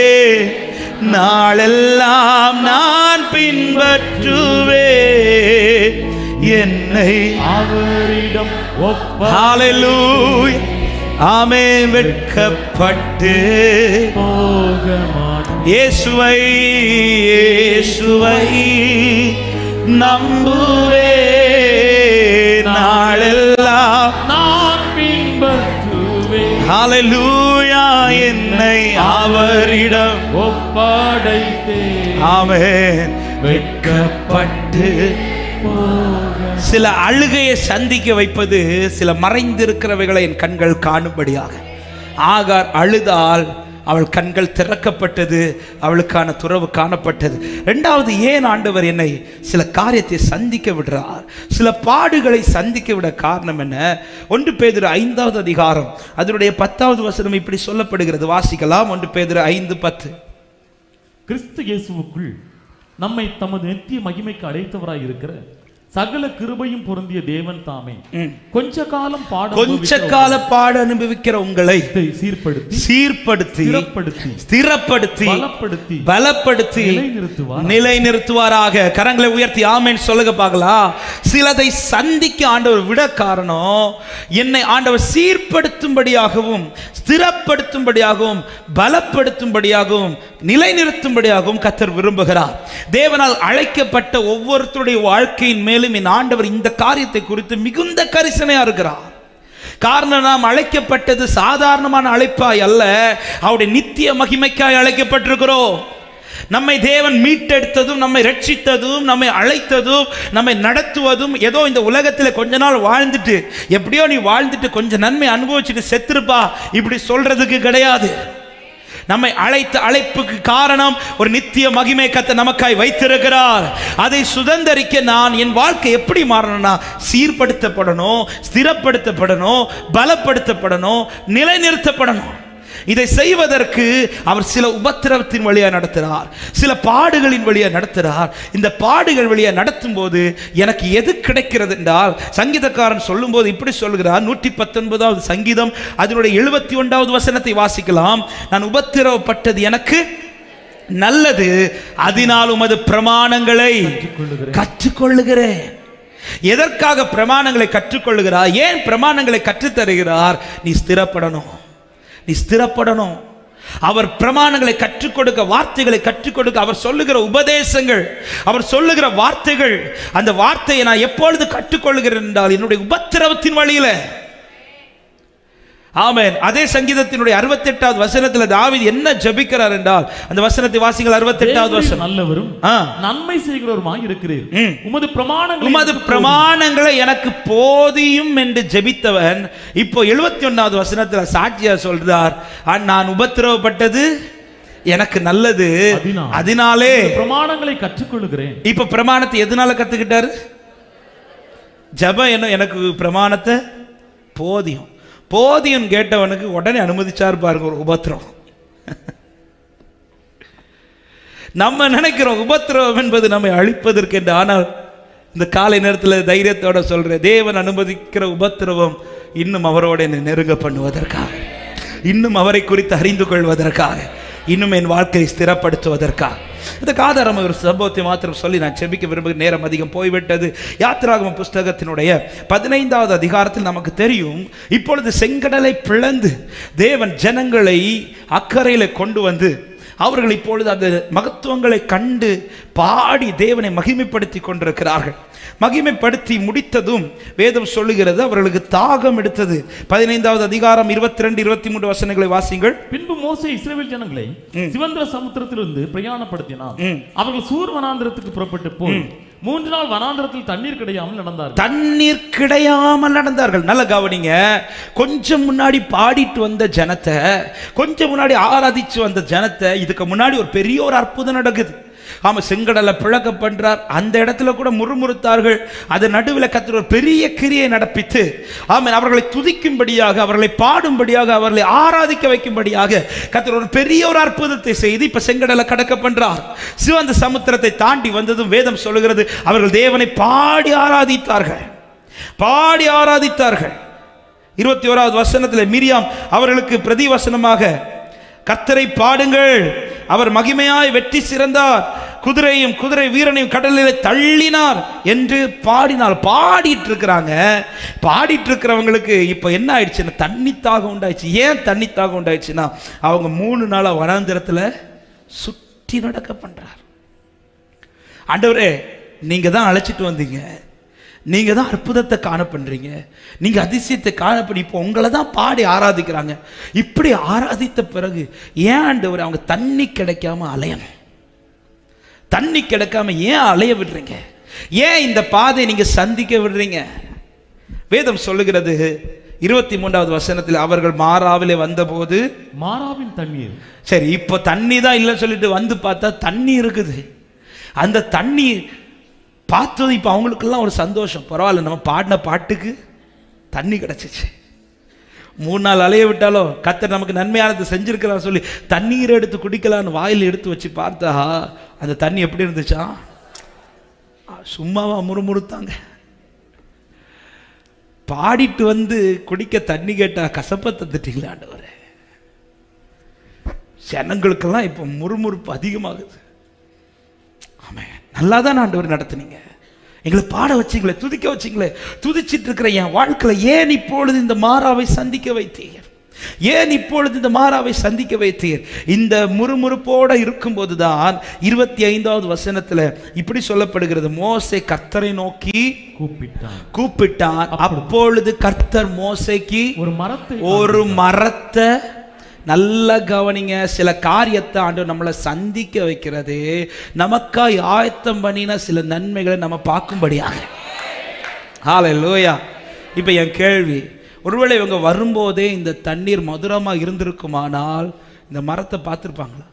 நாளெல்லாம் நான் பின்பற்றுவே என்னை அவரிடம் ஒப்ப ஹalleluya ஆமே வெட்கப்பட்டு போக மாட்டேன் இயேசுவை இயேசுவை நம்புவே நாளெல்லாம் நான் பின்பற்றுவேன் ஹalleluya என்னை அவரிடம் ஒப்படைத்தேன் ஆமென் வெட்கப்பட்டு போக சில அழுகையை சந்திக்க வைப்பது சில மறைந்திருக்கிறவைகளை என் கண்கள் காணும்படியாக ஆகார் அழுதால் அவள் கண்கள் திறக்கப்பட்டது அவளுக்கான துறவு காணப்பட்டது ரெண்டாவது ஏன் ஆண்டவர் என்னை சில காரியத்தை சந்திக்க விடுறார் சில பாடுகளை சந்திக்க விட காரணம் என்ன ஒன்று பேதுரு ஐந்தாவது அதிகாரம் அதனுடைய பத்தாவது வசனம் இப்படி சொல்லப்படுகிறது வாசிக்கலாம் ஒன்று பேதுரு ஐந்து பத்து கிறிஸ்து இயேசுவுக்குள் நம்மை தமது நித்திய மகிமைக்கு அழைத்தவராய் இருக்கிற சகல கிருபையும் பொருந்திய தேவன் தாமே ம். கொஞ்ச காலம் பாட கொஞ்ச கால பாடு அனுபவிக்கிற உங்களை சீர்படுத்தி சீர்படுத்தி ஸ்திரப்படுத்தி ஸ்திரப்படுத்தி பலப்படுத்தி பலப்படுத்தி நிலைநிறுத்துவார். நிலை நிறுத்துவாராக கரங்களை உயர்த்தி ஆமென் சொல்லுங்க பார்க்கலாம் சிலதை சந்திக்க ஆண்டவர் விட காரணம் என்னை ஆண்டவர் சீர்படுத்தும்படியாகவும் ஸ்திரப்படுத்தும்படியாகவும் பலப்படுத்தும்படியாகவும் நிலைநிறுத்தும்படியாகவும் கத்தர் விரும்புகிறார் தேவனால் அழைக்கப்பட்ட ஒவ்வொருத்தருடைய வாழ்க்கையின் மேலும் என் ஆண்டவர் இந்த காரியத்தை குறித்து மிகுந்த கரிசனையா இருக்கிறார் காரணம் நாம் அழைக்கப்பட்டது சாதாரணமான அழைப்பாய் அல்ல அவருடைய நித்திய மகிமைக்காய் அழைக்கப்பட்டிருக்கிறோம் நம்மை தேவன் மீட்டெடுத்ததும் நம்மை ரட்சித்ததும் நம்மை அழைத்ததும் நம்மை நடத்துவதும் ஏதோ இந்த உலகத்தில் கொஞ்ச நாள் வாழ்ந்துட்டு எப்படியோ நீ வாழ்ந்துட்டு கொஞ்சம் நன்மை அனுபவிச்சுட்டு செத்துருப்பா இப்படி சொல்றதுக்கு கிடையாது நம்மை அழைத்த அழைப்புக்கு காரணம் ஒரு நித்திய மகிமை கத்த நமக்காய் வைத்திருக்கிறார் அதை சுதந்தரிக்க நான் என் வாழ்க்கை எப்படி மாறணும்னா சீர்படுத்தப்படணும் ஸ்திரப்படுத்தப்படணும் பலப்படுத்தப்படணும் நிலைநிறுத்தப்படணும் இதை செய்வதற்கு அவர் சில உபத்திரவத்தின் வழியா நடத்துகிறார் சில பாடுகளின் வழியா நடத்துகிறார் இந்த பாடுகள் வழியா நடத்தும் போது எனக்கு எது கிடைக்கிறது என்றால் சங்கீதக்காரன் சொல்லும்போது இப்படி சொல்கிறார் நூற்றி பத்தொன்பதாவது சங்கீதம் அதனுடைய எழுபத்தி ஒன்றாவது வசனத்தை வாசிக்கலாம் நான் உபத்திரவப்பட்டது எனக்கு நல்லது அதனால் உமது பிரமாணங்களை கற்றுக்கொள்ளுகிறேன். கற்றுக்கொள்ளுகிறேன் எதற்காக பிரமாணங்களை கற்றுக்கொள்ளுகிறார் ஏன் பிரமாணங்களை கற்றுத் தருகிறார் நீ ஸ்திரப்படணும் நீ ஸ்திரப்படணும் அவர் பிரமாணங்களை கற்றுக் கொடுக்க வார்த்தைகளை கற்றுக் கொடுக்க அவர் சொல்லுகிற உபதேசங்கள் அவர் சொல்லுகிற வார்த்தைகள் அந்த வார்த்தையை நான் எப்பொழுது கற்றுக்கொள்ளுகிறேன் என்றால் என்னுடைய உபத்திரவத்தின் வழியில ஆமென் அதே சங்கீதத்தினுடைய அறுபத்தெட்டாவது வசனத்தில் தாவீது என்ன ஜெபிக்கிறார் என்றால் அந்த வசனத்தை வாசிங்கள் அறுபத்தெட்டாவது தேவரீர் வசனம் நல்லவரும் ஆ. நன்மை செய்கிறவருமாய் இருக்கிறீர் ம். உமது பிரமாணங்களை உமது எனக்கு பிரமாணங்களை எனக்கு போதியும் என்று ஜெபித்தவன் இப்போ எழுபத்தி ஒன்னாவது வசனத்துல சாட்சியா சொல்றார் "ஆ, நான் உபத்திரவப்பட்டது எனக்கு நல்லது அதனால். அதனாலே உமது பிரமாணங்களை கற்றுக்கொள்ளுகிறேன் இப்ப பிரமாணத்தை எதனால கத்துக்கிட்டாரு ஜெபம் என்ன எனக்கு பிரமாணத்தை போதியும் போதியம் கேட்டவனுக்கு உடனே அனுமதிச்சார் பாருங்க ஒரு உபத்திரம் நம்ம நினைக்கிறோம் உபத்திரவம் என்பது நம்மை அழிப்பதற்கு என்று ஆனால் இந்த காலை நேரத்தில் தைரியத்தோட சொல்றேன் தேவன் அனுமதிக்கிற உபத்திரவம் இன்னும் அவரோட என்னை நெருங்க பண்ணுவதற்காக இன்னும் அவரை குறித்து அறிந்து கொள்வதற்காக இன்னும் என் வாழ்க்கையை ஸ்திரப்படுத்துவதற்காக இதுக்கு ஆதாரம் ஒரு சம்பவத்தை மாத்திரம் சொல்லி நான் செபிக்க விரும்புகிற நேரம் அதிகம் போய்விட்டது யாத்திராகம புஸ்தகத்தினுடைய பதினைந்தாவது அதிகாரத்தில் நமக்கு தெரியும் இப்பொழுது செங்கடலை பிளந்து தேவன் ஜனங்களை அக்கறையில கொண்டு வந்து அவர்கள் இப்பொழுது அந்த மகத்துவங்களை கண்டு பாடி தேவனை மகிமைப்படுத்தி கொண்டிருக்கிறார்கள் மகிமைப்படுத்தி முடித்ததும் வேதம் சொல்லுகிறது அவர்களுக்கு தாகம் எடுத்தது பதினைந்தாவது அதிகாரம் இருபத்தி ரெண்டு இருபத்தி மூன்று வசனங்களை வாசிங்கள் பின்பு மோசே இஸ்ரவேல் ஜனங்களை சிவந்திர சமுத்திரத்திலிருந்து பிரயாணப்படுத்தினார் ம். அவர்கள் சூர் வனாந்திரத்துக்கு புறப்பட்டு போய் மூன்று நாள் வனாந்திரத்தில் தண்ணீர் கிடையாமல் நடந்தார்கள் தண்ணீர் கிடையாமல் நடந்தார்கள் நல்ல கவனிங்க கொஞ்சம் முன்னாடி பாடிட்டு வந்த ஜனத்தை கொஞ்சம் முன்னாடி ஆராதிச்சு வந்த ஜனத்தை இதுக்கு முன்னாடி ஒரு பெரிய ஒரு அற்புதம் நடக்குது ஆமா செங்கடலை பிளக்க பண்றார் அந்த இடத்துல கூட முறுமுறுத்தார்கள் அது நடுவில் கத்திர ஒரு பெரிய கிரியை நடப்பித்து ஆமென் அவர்களை துதிக்கும்படியாக அவர்களை பாடும்படியாக அவர்களை ஆராதிக்க வைக்கும்படியாக கத்திர ஒரு பெரிய ஒரு அற்புதத்தை செய்து இப்ப செங்கடலை கடக்க பண்றார் சிவந்த சமுத்திரத்தை தாண்டி வந்ததும் வேதம் சொல்லுகிறது அவர்கள் தேவனை பாடி ஆராதித்தார்கள் பாடி ஆராதித்தார்கள் இருபத்தி ஓராவது வசனத்தில் மிரியாம் அவர்களுக்கு பிரதிவசனமாக கர்த்தரை பாடுங்கள் அவர் மகிமையாய் வெற்றி சிறந்தார் குதிரையும் குதிரை வீரனையும் கடலில் தள்ளினார் என்று பாடினார் பாடிட்டு இருக்கிறாங்க பாடிட்டு இருக்கிறவங்களுக்கு இப்போ என்ன ஆயிடுச்சுன்னா தண்ணி தாகம் உண்டாயிடுச்சு ஏன் தண்ணி தாகம் உண்டாயிடுச்சுன்னா அவங்க மூணு நாளா வனாந்திரத்துல சுற்றி நடக்க பண்றார் ஆண்டவரே நீங்க தான் அழைச்சிட்டு வந்தீங்க நீங்க தான் அற்புதத்தை காண பண்றீங்க நீங்க அதிசயத்தை காண பண்ணி இப்போ உங்களை தான் பாடி ஆராதிக்கிறாங்க இப்படி ஆராதித்த பிறகு ஏன் ஆண்டவர் அவங்க தண்ணி கிடைக்காம அலையணும் தண்ணி கிடைக்காம ஏன் அலைய விடுறீங்க ஏன் இந்த பாதை நீங்க சந்திக்க விடுறீங்க வேதம் சொல்லுகிறது இருபத்தி மூன்றாவது வசனத்தில் அவர்கள் மாறாவிலே வந்தபோது மாறாவின் தண்ணீர் சரி இப்போ தண்ணி தான் இல்லைன்னு சொல்லிட்டு வந்து பார்த்தா தண்ணி இருக்குது அந்த தண்ணி பார்த்தது இப்போ அவங்களுக்கெல்லாம் ஒரு சந்தோஷம் பரவாயில்ல நம்ம பாடின பாட்டுக்கு தண்ணி கிடச்சிச்சு மூணு நாள் அலைய விட்டாலும் கத்தர் நமக்கு நன்மையானது செஞ்சிருக்கிறான்னு சொல்லி தண்ணீர் எடுத்து குடிக்கலான்னு வாயில் எடுத்து வச்சு பார்த்தா அந்த தண்ணி எப்படி இருந்துச்சா சும்மாவா முறுமுறுத்தாங்க பாடிட்டு வந்து குடிக்க தண்ணி கேட்டா கசப்பை தந்துட்டீங்களா ஆண்டவரே ஜனங்களுக்கெல்லாம் இப்போ முறுமுறுப்பு அதிகமாகுது ஆமே நல்லா தான் ஆண்டவர் நடத்துனீங்க எங்களை பாட வச்சீங்களே துதிக்க வச்சீங்களே துதிச்சிட்டு இருக்கிற என் வாழ்க்கையில ஏன் இப்பொழுது இந்த மாறாவை சந்திக்க வைத்தீர் ஏன் இப்பொழுது இந்த மாறாவை சந்திக்க வைத்தீர் இந்த முறுமுறுப்போட இருக்கும்போது தான் இருபத்தி ஐந்தாவது வசனத்துல இப்படி சொல்லப்படுகிறது மோசே கர்த்தரை நோக்கி கூப்பிட்டான் கூப்பிட்டான் அப்பொழுது கர்த்தர் மோசைக்கு ஒரு மரத்தை ஒரு மரத்தை நல்ல கவனிங்க சில காரியத்தை ஆண்டு நம்மளை சந்திக்க வைக்கிறது நமக்காய் ஆயத்தம் பண்ணின சில நன்மைகளை நம்ம பார்க்கும்படியாக ஹalleluya இப்போ என் கேள்வி ஒருவேளை இவங்க வரும்போதே இந்த தண்ணீர் மதுரமாக இருந்திருக்குமானால் இந்த மரத்தை பார்த்துருப்பாங்களா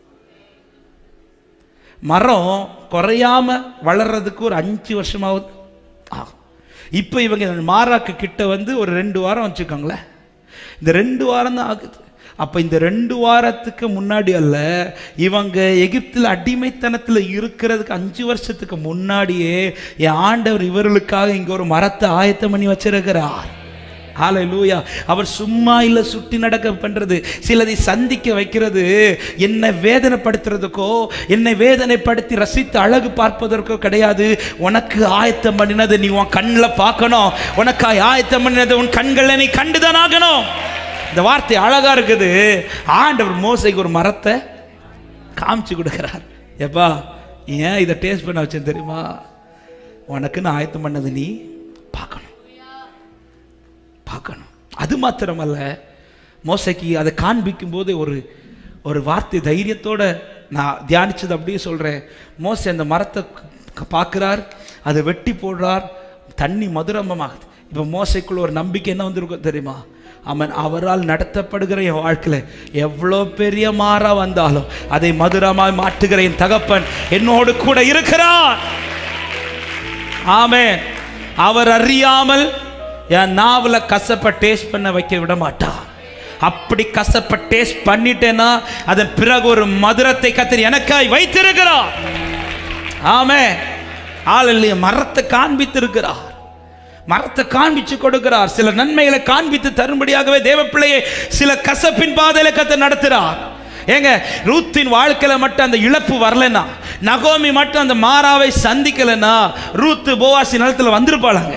மரம் குறையாம வளர்றதுக்கு ஒரு அஞ்சு வருஷமாவது ஆகும் இப்போ இவங்க மாறாக்கு கிட்ட வந்து ஒரு ரெண்டு வாரம் வச்சுக்கோங்களேன் இந்த ரெண்டு வாரம் தான் ஆகுது அப்ப இந்த ரெண்டு வாரத்துக்கு முன்னாடி அல்ல இவங்க எகிப்தில் அடிமைத்தனத்தில் இருக்கிறதுக்கு அஞ்சு வருஷத்துக்கு முன்னாடியே என் ஆண்டவர் இவர்களுக்காக இங்க ஒரு மரத்தை ஆயத்தம் பண்ணி வச்சிருக்கிறார் ஹalleluya அவர் சும்மா இல்ல சுட்டி நடக்க பண்றது சிலதை சந்திக்க வைக்கிறது என்னை வேதனைப்படுத்துறதுக்கோ என்னை வேதனைப்படுத்தி ரசித்து அழகு பார்ப்பதற்கோ கிடையாது உனக்கு ஆயத்தம் பண்ணினது நீ உன் கண்ணில் பார்க்கணும் உனக்கு ஆயத்தம் பண்ணினது உன் கண்களில் நீ கண்டுதான் ஆகணும் இந்த வார்த்தை அழகா இருக்குது ஆண்டவர் மோசைக்கு ஒரு மரத்தை காமிச்சு கொடுக்கிறார் எப்பா ஏன் இதை டேஸ்ட் பண்ண வச்சேன் தெரியுமா உனக்கு நான் ஆயத்தம் பண்ணது நீ பார்க்கணும் பார்க்கணும் அது மாத்திரமல்ல மோசைக்கு அதை காண்பிக்கும் போது ஒரு ஒரு வார்த்தை தைரியத்தோட நான் தியானிச்சது அப்படியே சொல்றேன் மோசை அந்த மரத்தை க- பார்க்கிறார் அதை வெட்டி போடுறார் தண்ணி மதுரமமாகுது இப்போ மோசைக்குள்ள ஒரு நம்பிக்கை என்ன வந்திருக்கும் தெரியுமா அவன் அவரால் நடத்தப்படுகிற என் வாழ்க்கையில் எவ்வளோ பெரிய மாறா வந்தாலும் அதை மதுரமாய் மாற்றுகிற என் தகப்பன் என்னோடு கூட இருக்கிறார் ஆமென் அவர் அறியாமல் என் நாவல கசப்பை டேஸ்ட் பண்ண வைக்க விட மாட்டார் அப்படி கசப்பை டேஸ்ட் பண்ணிட்டேன்னா அதன் பிறகு ஒரு மதுரத்தை கத்தர் எனக்காய் வைத்திருக்கிறார் ஆமே ஆளில்லைய மரத்தை காண்பித்திருக்கிறார் மரத்தை காண்பிச்சு கொடுக்கிறார் சில நன்மைகளை காண்பித்து தரும்படியாகவே தேவ பிள்ளையை சில கசப்பின் பாதையில கத்த நடத்துறார் ஏங்க ரூத்தின் வாழ்க்கையில மட்டும் அந்த இழப்பு வரலனா நகோமி மட்டும் அந்த மாறாவை சந்திக்கலைன்னா ரூத்து போவாசி நிலத்துல வந்திருப்பாளாங்க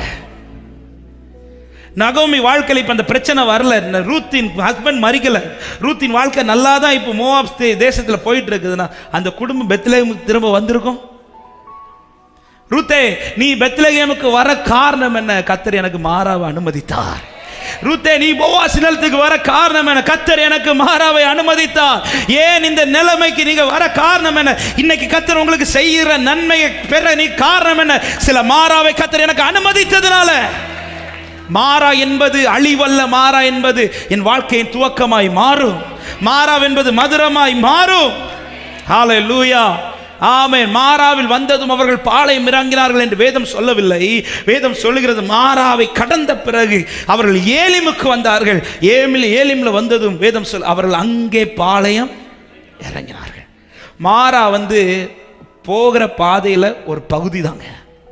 நகோமி வாழ்க்கையில் இப்போ அந்த பிரச்சனை வரல ந- ரூத்தின் ஹஸ்பண்ட் மறிக்கல ரூத்தின் வாழ்க்கை நல்லா தான் இப்போ மோவாப் தே- தேசத்துல போயிட்டு இருக்குதுன்னா அந்த குடும்பம் பெத்லேமுக்கு திரும்ப வந்திருக்கும் ரூத்தே நீ பெத்லகேமுக்கு வர காரணம் என்ன கத்தர் எனக்கு மாறாவை அனுமதித்தார் ரூத்தே நீ போவாசி நிலத்துக்கு வர காரணம் என்ன கத்தர் எனக்கு மாறாவை அனுமதித்தார் ஏன் இந்த நிலைமைக்கு நீங்க வர காரணம் என்ன இன்னைக்கு கத்தர் உங்களுக்கு செய்கிற நன்மையை பெற நீ காரணம் என்ன சில மாறாவை கத்தர் எனக்கு அனுமதித்ததுனால மாறா என்பது அழிவல்ல மாறா என்பது என் வாழ்க்கையின் துவக்கமாய் மாறும் மாறா என்பது மதுரமாய் மாறும் ஹalleluya ஆமென் மாறாவில் வந்ததும் அவர்கள் பாளையம் இறங்கினார்கள் என்று வேதம் சொல்லவில்லை வேதம் சொல்லுகிறது மாறாவை கடந்த பிறகு அவர்கள் ஏலிமுக்கு வந்தார்கள் ஏமில் ஏலிம்ல வந்ததும் வேதம் சொல் அவர்கள் அங்கே பாளையம் இறங்கினார்கள் மாறா வந்து போகிற பாதையில ஒரு பகுதி தாங்க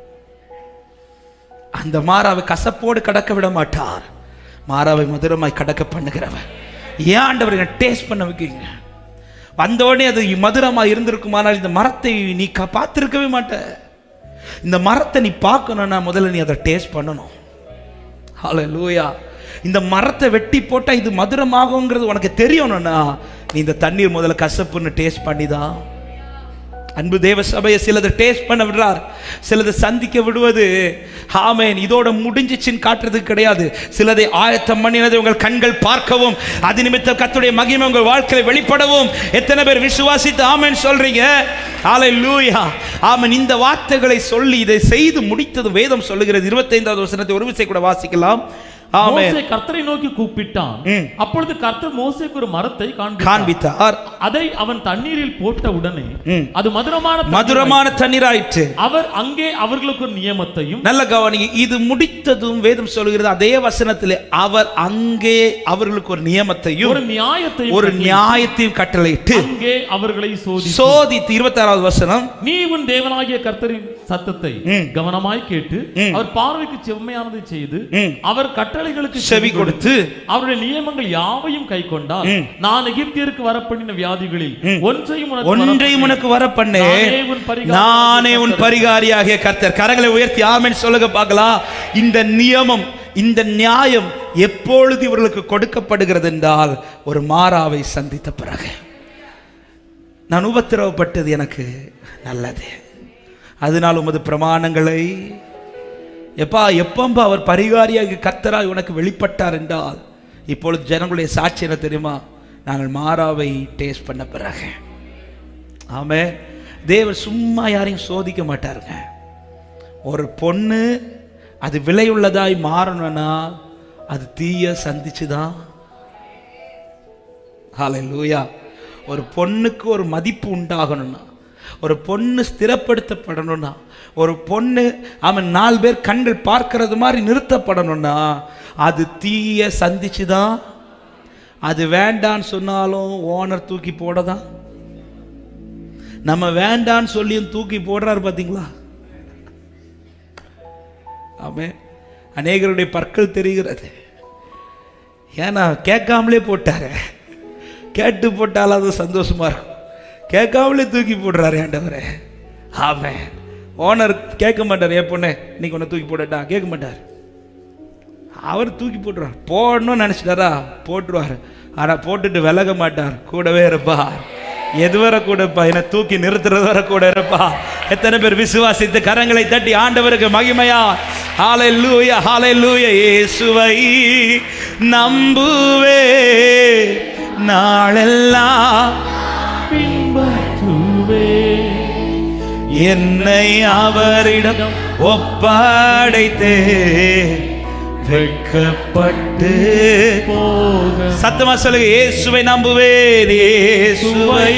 அந்த மாறாவை கசப்போடு கடக்க விட மாட்டார் மாறாவை மதுரமாய் கடக்க பண்ணுகிறவர் ஏன் ஆண்டவர் என்ன டேஸ்ட் பண்ண வைக்கீங்க வந்த உடனே அது மதுரமாக இருந்திருக்குமானால் இந்த மரத்தை நீ க பார்த்துருக்கவே மாட்ட இந்த மரத்தை நீ பார்க்கணும்னா முதல்ல நீ அதை டேஸ்ட் பண்ணணும் ஹalleluya இந்த மரத்தை வெட்டி போட்டா இது மதுரமாகுங்கிறது உனக்கு தெரியணும்னா நீ இந்த தண்ணீர் முதல்ல கசப்புன்னு டேஸ்ட் பண்ணிதான் அன்பு தேவ சபையை சிலதை டேஸ்ட் பண்ண விடுறார் சிலதை சந்திக்க விடுவது ஆமேன் இதோட முடிஞ்சிச்சின்னு காட்டுறதுக்கு கிடையாது சிலதை ஆயத்தம் பண்ணினதை உங்கள் கண்கள் பார்க்கவும் அது நிமித்தம் கர்த்தருடைய மகிமை உங்கள் வாழ்க்கையில வெளிப்படவும் எத்தனை பேர் விசுவாசித்து ஆமேன் சொல்றீங்க ஆலை லூயா ஆமன் இந்த வார்த்தைகளை சொல்லி இதை செய்து முடித்தது வேதம் சொல்லுகிறது இருபத்தைந்தாவது வசனத்தை ஒரு விசை கூட வாசிக்கலாம் ஆமென் மோசே கர்த்தரை நோக்கி கூப்பிட்டான் ம். அப்பொழுது கர்த்தர் மோசேக்கு ஒரு மரத்தை காண்பித்தார் காண்பித்தார் அதை அவன் தண்ணீரில் போட்ட உடனே ம். அது மதுரமான தண்ணீராய்- மதுரமான தண்ணீராயிற்று அவர் அங்கே அவர்களுக்கு ஒரு நியமத்தையும் நல்ல கவனிங்க இது முடித்ததும் வேதம் சொல்கிறது அதே வசனத்திலே அவர் அங்கே அவர்களுக்கு ஒரு நியமத்தையும் ஒரு நியாயத்தையும் ஒரு கட்டளை- நியாயத்தையும் கட்டளையிட்டு அங்கே அவர்களை சோதி சோதித்து இருபத்தி ஆறாவது வசனம் நீ உன் தேவனாகிய கர்த்தரின் சத்தத்தை ம். கவனமாய் கேட்டு ம். அவர் பார்வைக்கு செம்மையானதை செய்து ம். அவர் கட்டளைகளுக்கு செவி கொடுத்து அவருடைய நியமங்கள் யாவையும் கை கொண்டால் ம். நான் எகிப்தியருக்கு வரப்பண்ணின வியாதிகளில் ம். ஒன்றையும் உனக்கு ஒன்றையும் வரப்பண்ணினேன். உனக்கு வரப்பண்ணே நானே உன் பரிகாரியாகிய நானே உன் கர்த்தர். பரிகாரியாகிய கர்த்தர் கரங்களை உயர்த்தி ஆமென் சொல்லுங்க பார்க்கலாம் இந்த நியமம் இந்த நியாயம் எப்பொழுது இவர்களுக்கு கொடுக்கப்படுகிறது என்றால் ஒரு மாறாவை சந்தித்த பிறகு நான் உபத்திரவப்பட்டது எனக்கு நல்லது அதனால் உமது பிரமாணங்களை எப்பா எப்பம்பா அவர் பரிகாரியாக கர்த்தராய் உனக்கு வெளிப்பட்டார் என்றால் இப்பொழுது ஜனங்களுடைய சாட்சி என்ன தெரியுமா நாங்கள் மாறாவை டேஸ்ட் பண்ண பிறகு ஆமே தேவர் சும்மா யாரையும் சோதிக்க மாட்டாருங்க ஒரு பொண்ணு அது விலையுள்ளதாய் மாறணும்னா அது தீய சந்திச்சுதான் ஹalleluya ஒரு பொண்ணுக்கு ஒரு மதிப்பு உண்டாகணும்னா ஒரு பொண்ணு ஸ்திரப்படுத்தப்படணும்னா ஒரு பொண்ணு அவன் நாலு பேர் கண்கள் பார்க்கறது மாதிரி நிறுத்தப்படணும்னா அது தீய சந்திச்சுதான் அது வேண்டான்னு சொன்னாலும் ஓனர் தூக்கி போட தான் நம்ம வேண்டான்னு சொல்லியும் தூக்கி போடுறாரு பார்த்தீங்களா ஆமே அநேகருடைய பற்கள் தெரிகிறது ஏன்னா கேட்காமலே போட்டாரு கேட்டு போட்டாலும் அது சந்தோஷமா இருக்கும் கேட்காமலே தூக்கி போடுறாரு ஆண்டவரே ஆமே ஓனர் கேட்க மாட்டார் என் பொண்ணு இன்னைக்கு ஒன்று தூக்கி போடட்டா கேட்க மாட்டார் அவர் தூக்கி போட்டுருவார் போடணும்னு நினச்சிட்டாரா போட்டுருவார் ஆனால் போட்டுட்டு விலக மாட்டார் கூடவே இருப்பார் எதுவரை கூடப்பா என்னை தூக்கி நிறுத்துறது வரை கூட இருப்பா எத்தனை பேர் விசுவாசித்து கரங்களை தட்டி ஆண்டவருக்கு மகிமையா ஹாலை லூயா ஹாலை லூயா இயேசுவை நம்புவே நாளெல்லாம் பின்பற்றுவே என்னை அவரிடம் ஒப்படைத்தே வெட்கப்பட்டு போக சத்தமா சொல்லுங்க இயேசுவை நம்புவேன் இயேசுவை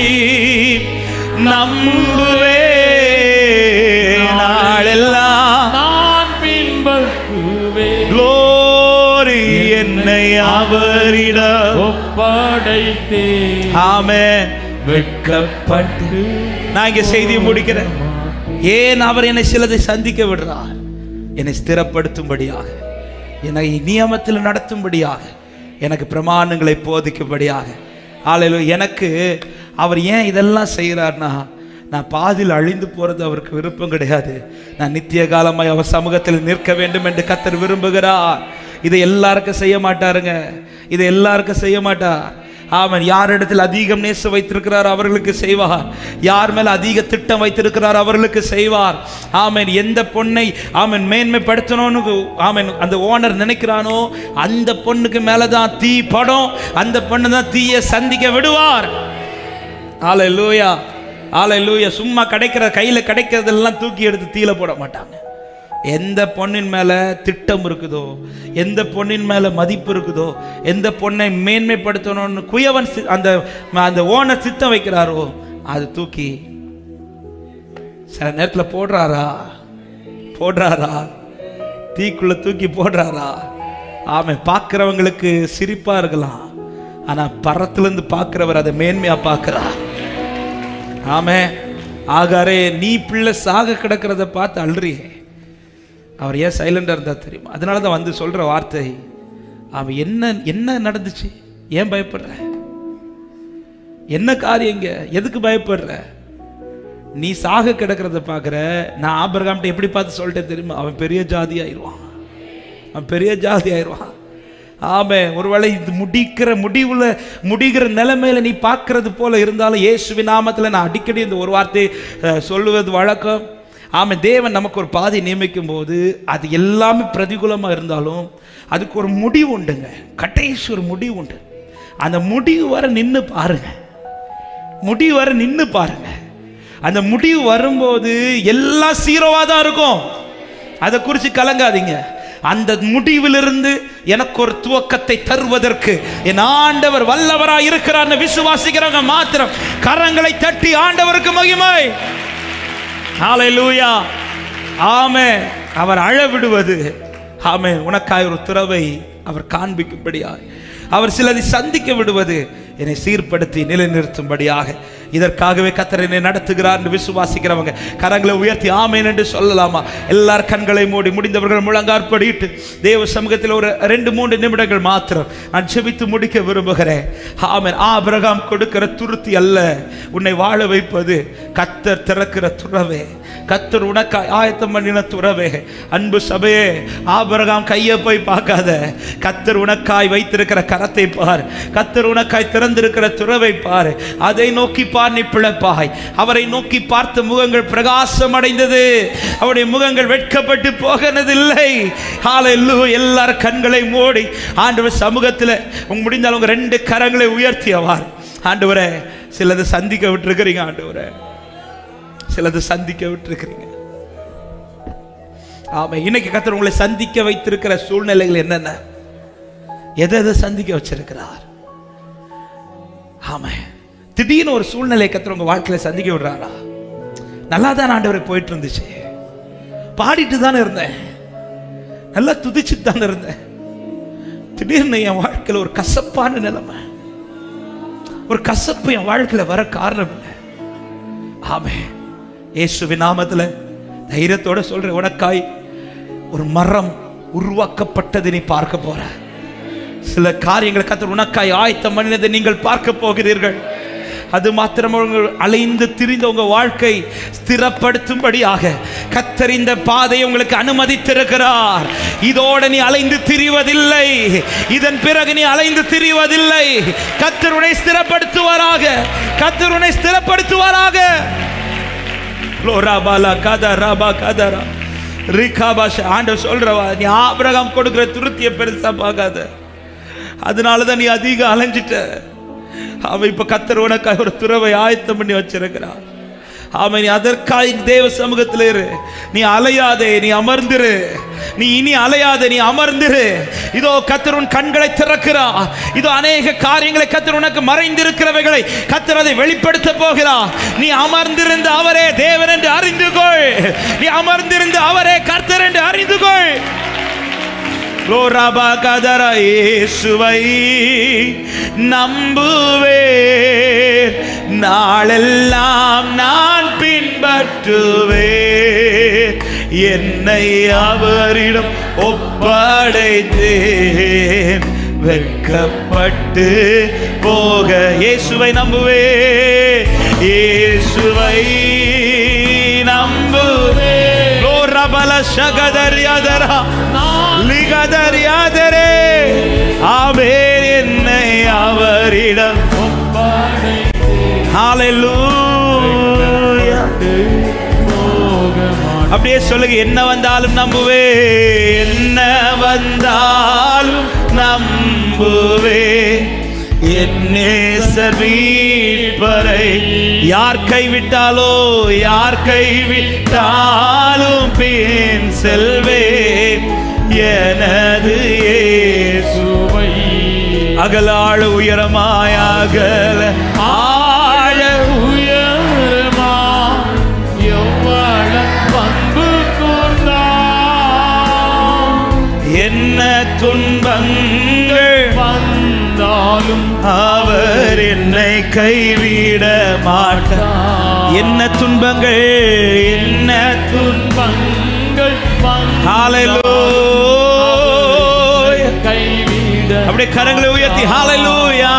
நம்புவேன் நாளெல்லாம் நான் பின்பற்றுவே glory என்னை அவரிடம் ஒப்படைத்தே ஆமே வெட்கப்பட்டு நான் இங்க செய்தியை முடிக்கிறேன் ஏன் அவர் என்னை சிலதை சந்திக்க விடுறார் என்னை ஸ்திரப்படுத்தும்படியாக என்னை நியமத்தில் நடத்தும்படியாக எனக்கு பிரமாணங்களை போதிக்கும்படியாக ஆலையில எனக்கு அவர் ஏன் இதெல்லாம் செய்கிறார்னா நான் பாதியில் அழிந்து போறது அவருக்கு விருப்பம் கிடையாது நான் நித்திய காலமாய் அவர் சமூகத்தில் நிற்க வேண்டும் என்று கத்தர் விரும்புகிறார் இதை எல்லாருக்கும் செய்ய மாட்டாருங்க இதை எல்லாருக்கும் செய்ய மாட்டார் ஆமன் யாரிடத்தில் அதிகம் நேச வைத்திருக்கிறார் அவர்களுக்கு செய்வார் யார் மேல் அதிக திட்டம் வைத்திருக்கிறார் அவர்களுக்கு செய்வார் ஆமன் எந்த பொண்ணை ஆமன் மேன்மைப்படுத்தணும்னு ஆமன் அந்த ஓனர் நினைக்கிறானோ அந்த பொண்ணுக்கு மேல தான் தீ படம் அந்த பொண்ணு தான் தீயை சந்திக்க விடுவார் ஆலை லூயா ஆலை லூயா சும்மா கிடைக்கிற கையில் கிடைக்கிறதெல்லாம் தூக்கி எடுத்து தீல போட மாட்டாங்க எந்த பொண்ணின் மேல திட்டம் இருக்குதோ எந்த பொண்ணின் மேல மதிப்பு இருக்குதோ எந்த பொண்ணை மேன்மைப்படுத்தணும்னு குயவன் சி- அந்த அந்த ஓனர் சித்தம் வைக்கிறாரோ அது தூக்கி சில நேரத்தில் போடுறாரா போடுறாரா தீக்குள்ள தூக்கி போடுறாரா ஆமை பார்க்குறவங்களுக்கு சிரிப்பா இருக்கலாம் ஆனா பரத்திலிருந்து பார்க்கிறவர் அதை மேன்மையா பார்க்கிறார் ஆமே ஆகாரே நீ பிள்ளை சாக கிடக்கிறத பார்த்து அழுறியே அவர் ஏன் சைலண்டாக இருந்தா தெரியுமா அதனால தான் வந்து சொல்ற வார்த்தை அவன் என்ன என்ன நடந்துச்சு ஏன் பயப்படுற என்ன காரியங்க எதுக்கு பயப்படுற நீ சாக கிடக்கிறத பார்க்குற நான் ஆபரகாம்கிட்ட எப்படி பார்த்து சொல்லிட்டேன் தெரியுமா அவன் பெரிய ஜாதி ஆயிடுவான் அவன் பெரிய ஜாதி ஆயிடுவான் ஆமே ஒருவேளை இது முடிக்கிற முடிவுல முடிகிற நிலைமையில நீ பார்க்கறது போல இருந்தாலும் இயேசுவின் நாமத்துல நான் அடிக்கடி இந்த ஒரு வார்த்தை அஹ், சொல்லுவது வழக்கம் ஆமே தேவன் நமக்கு ஒரு பாதை நியமிக்கும் போது அது எல்லாமே பிரதிகூலமா இருந்தாலும் அதுக்கு ஒரு முடிவு உண்டுங்க கடைசி ஒரு முடிவு உண்டு அந்த முடிவு வர நின்று பாருங்க முடிவு வர நின்று பாருங்க அந்த முடிவு வரும்போது எல்லாம் சீரோவா தான் இருக்கும் அதை குறித்து கலங்காதீங்க அந்த முடிவிலிருந்து எனக்கு ஒரு துவக்கத்தை தருவதற்கு என் ஆண்டவர் வல்லவராய் இருக்கிறார்னு விசுவாசிக்கிறவங்க மாத்திரம் கரங்களை தட்டி ஆண்டவருக்கு மகிமை ஹalleluya ஆமே அவர் அழ விடுவது ஆமே உனக்காய் ஒரு துறவை அவர் காண்பிக்கும்படியாக அவர் சிலதை சந்திக்க விடுவது என்னை சீர்படுத்தி நிலைநிறுத்தும்படியாக இதற்காகவே கத்தர் என்னை நடத்துகிறார் என்று விசுவாசிக்கிறவங்க கரங்களை உயர்த்தி ஆமேன் என்று சொல்லலாமா எல்லார் கண்களை மூடி முடிந்தவர்கள் முழங்காற்படிட்டு தேவ சமூகத்தில் ஒரு ரெண்டு மூன்று நிமிடங்கள் மாத்திரம் நான் செபித்து முடிக்க விரும்புகிறேன் ஆமென் ஆபிரகாம் கொடுக்கிற துருத்தி அல்ல உன்னை வாழ வைப்பது கத்தர் திறக்கிற துறவே கத்தர் உனக்காய் ஆயத்தம் பண்ணின துறவே அன்பு சபையே ஆபிரகாம் கையை போய் பார்க்காத கத்தர் உனக்காய் வைத்திருக்கிற கரத்தை பார் கத்தர் உனக்காய் திறந்திருக்கிற துறவை பார் அதை நோக்கி பார் நீ பிழைப்பாய் அவரை நோக்கி பார்த்த முகங்கள் பிரகாசம் அடைந்தது அவருடைய முகங்கள் வெட்கப்பட்டு போகிறதில்லை ஹalleluya எல்லார் கண்களை மூடி ஆண்டவர் சமூகத்தில் உங்க முடிந்தால் உங்க ரெண்டு கரங்களை உயர்த்தியவார் ஆண்டவரே சிலது சந்திக்க விட்டுருக்கிறீங்க ஆண்டவரே சிலது சந்திக்க விட்டுருக்கிறீங்க ஆமா இன்னைக்கு கத்தர் உங்களை சந்திக்க வைத்திருக்கிற சூழ்நிலைகள் என்னென்ன எதை எதை சந்திக்க வச்சிருக்கிறார் ஆமா திடீர்னு ஒரு சூழ்நிலை கத்தர் உங்க வாழ்க்கையில சந்திக்க விடுறாரா நல்லா தான் ஆண்டவரை போயிட்டு இருந்துச்சு பாடிட்டு தானே இருந்தேன் நல்லா துதிச்சுட்டு தானே இருந்தேன் திடீர்னு என் வாழ்க்கையில் ஒரு கசப்பான நிலைமை ஒரு கசப்பு என் வாழ்க்கையில வர காரணம் இல்லை ஆமே இயேசுவின் நாமத்துல தைரியத்தோட சொல்றேன் உனக்காய் ஒரு மரம் உருவாக்கப்பட்டதை நீ பார்க்க போற சில காரியங்களை கத்தர் உனக்காய் ஆயத்தம் பண்ணினதை நீங்கள் பார்க்க போகிறீர்கள் அது மாத்திரம் உங்கள் அலைந்து திரிந்த உங்க வாழ்க்கை ஸ்திரப்படுத்தும்படியாக கத்தர் இந்த பாதையை உங்களுக்கு அனுமதித்திருக்கிறார் இதோட நீ அலைந்து திரிவதில்லை இதன் பிறகு நீ அலைந்து திரிவதில்லை கத்தர் உன்னை ஸ்திரப்படுத்துவாராக கத்தர் உன்னை ஸ்திரப்படுத்துவாராக லோராபாலா கதா ராபா கதரா ரிகாபாஷ ஆண்டவர் சொல்றவா நீ ஆபிரகாம் கொடுக்கிற துருத்திய பெருசா பார்க்காத அதனால தான் நீ அதிக அலைஞ்சிட்ட அவன் இப்ப கத்தர் உனக்காக ஒரு துறவை ஆயத்தம் பண்ணி வச்சிருக்கிறார் அவன் நீ அதற்காய் தேவ சமூகத்தில் இரு நீ அலையாதே நீ அமர்ந்திரு நீ இனி அலையாதே நீ அமர்ந்திரு இதோ கத்தர் உன் கண்களை திறக்கிறா இதோ அநேக காரியங்களை கத்தர் உனக்கு மறைந்திருக்கிறவைகளை கத்தர் அதை வெளிப்படுத்த போகிறா நீ அமர்ந்திருந்த அவரே தேவன் என்று அறிந்து கொள் நீ அமர்ந்திருந்த அவரே கர்த்தர் என்று அறிந்து கொள் லோராபா கதரா இயேசுவை நம்புவே நாளெல்லாம் நான் பின்பற்றுவே என்னை அவரிடம் ஒப்படைத்தேன் வெட்கப்பட்டு போக இயேசுவை நம்புவே இயேசுவை நம்புவே லோரபல சகதரியாதரா லிகதர் யாதரே ஆவே என்னை அவரிடம் ஹalleluya அப்படியே சொல்லுங்க என்ன வந்தாலும் நம்புவே என்ன வந்தாலும் நம்புவே என்னேசர் மீட்பரை யார் கைவிட்டாலோ யார் கைவிட்டாலும் பின் செல்வே எனது இயேசுவை அகலாழ உயரமாய் அகல ஆழ உயரமா எவ்வள பண்பு கொண்டான் என்ன துன்பங்கள் வந்தாலும் அவர் என்னை கைவிட மாட்டார் என்ன துன்பங்கள் என்ன துன்பங்கள் ஹalleluya கைவிட அப்படியே கரங்களை உயர்த்தி ஹalleluya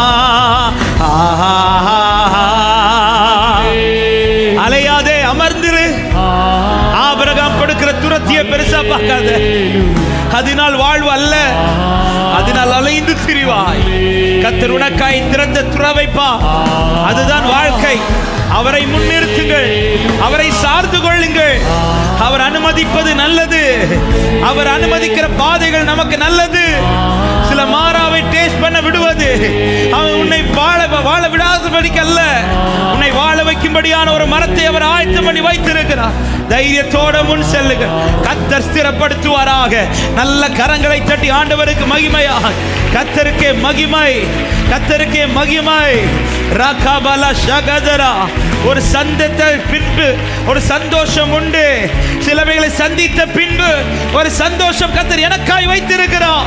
அலையாதே அமர்ந்திரு ஆபிரகாம் கொடுக்கிற துரத்திய பெருசா பார்க்காத அதனால் வாழ்வு அல்ல அதனால் அலைந்து திரிவாய் கத்தர் உனக்காய் திறந்த துறவைப்பா அதுதான் வாழ்க்கை அவரை முன்னிறுத்துங்கள் அவரை சார்ந்து கொள்ளுங்கள் அவர் அனுமதிப்பது நல்லது அவர் அனுமதிக்கிற பாதைகள் நமக்கு நல்லது சில மாறாவை டேஸ்ட் பண்ண விடுவது அவன் உன்னை வாழ வாழ விடாதபடிக்கு அல்ல உன்னை வாழ வைக்கும்படியான ஒரு மரத்தை அவர் ஆயத்தம் பண்ணி வைத்திருக்கிறார் தைரியத்தோட முன் செல்லுங்க கத்தர் ஸ்திரப்படுத்துவாராக நல்ல கரங்களை தட்டி ஆண்டவருக்கு மகிமையாக கத்தருக்கே மகிமை கத்தருக்கே மகிமை ரகபல சகதரா ஒரு சந்தத்தை பின்பு ஒரு சந்தோஷம் உண்டு சிலவைகளை சந்தித்த பின்பு ஒரு சந்தோஷம் கத்தர் எனக்காய் வைத்திருக்கிறார்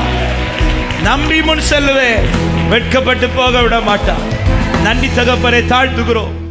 நம்பி முன் செல்லுவே வெட்கப்பட்டு போக விட மாட்டான் நன்றி தகப்பரை தாழ்த்துகிறோம்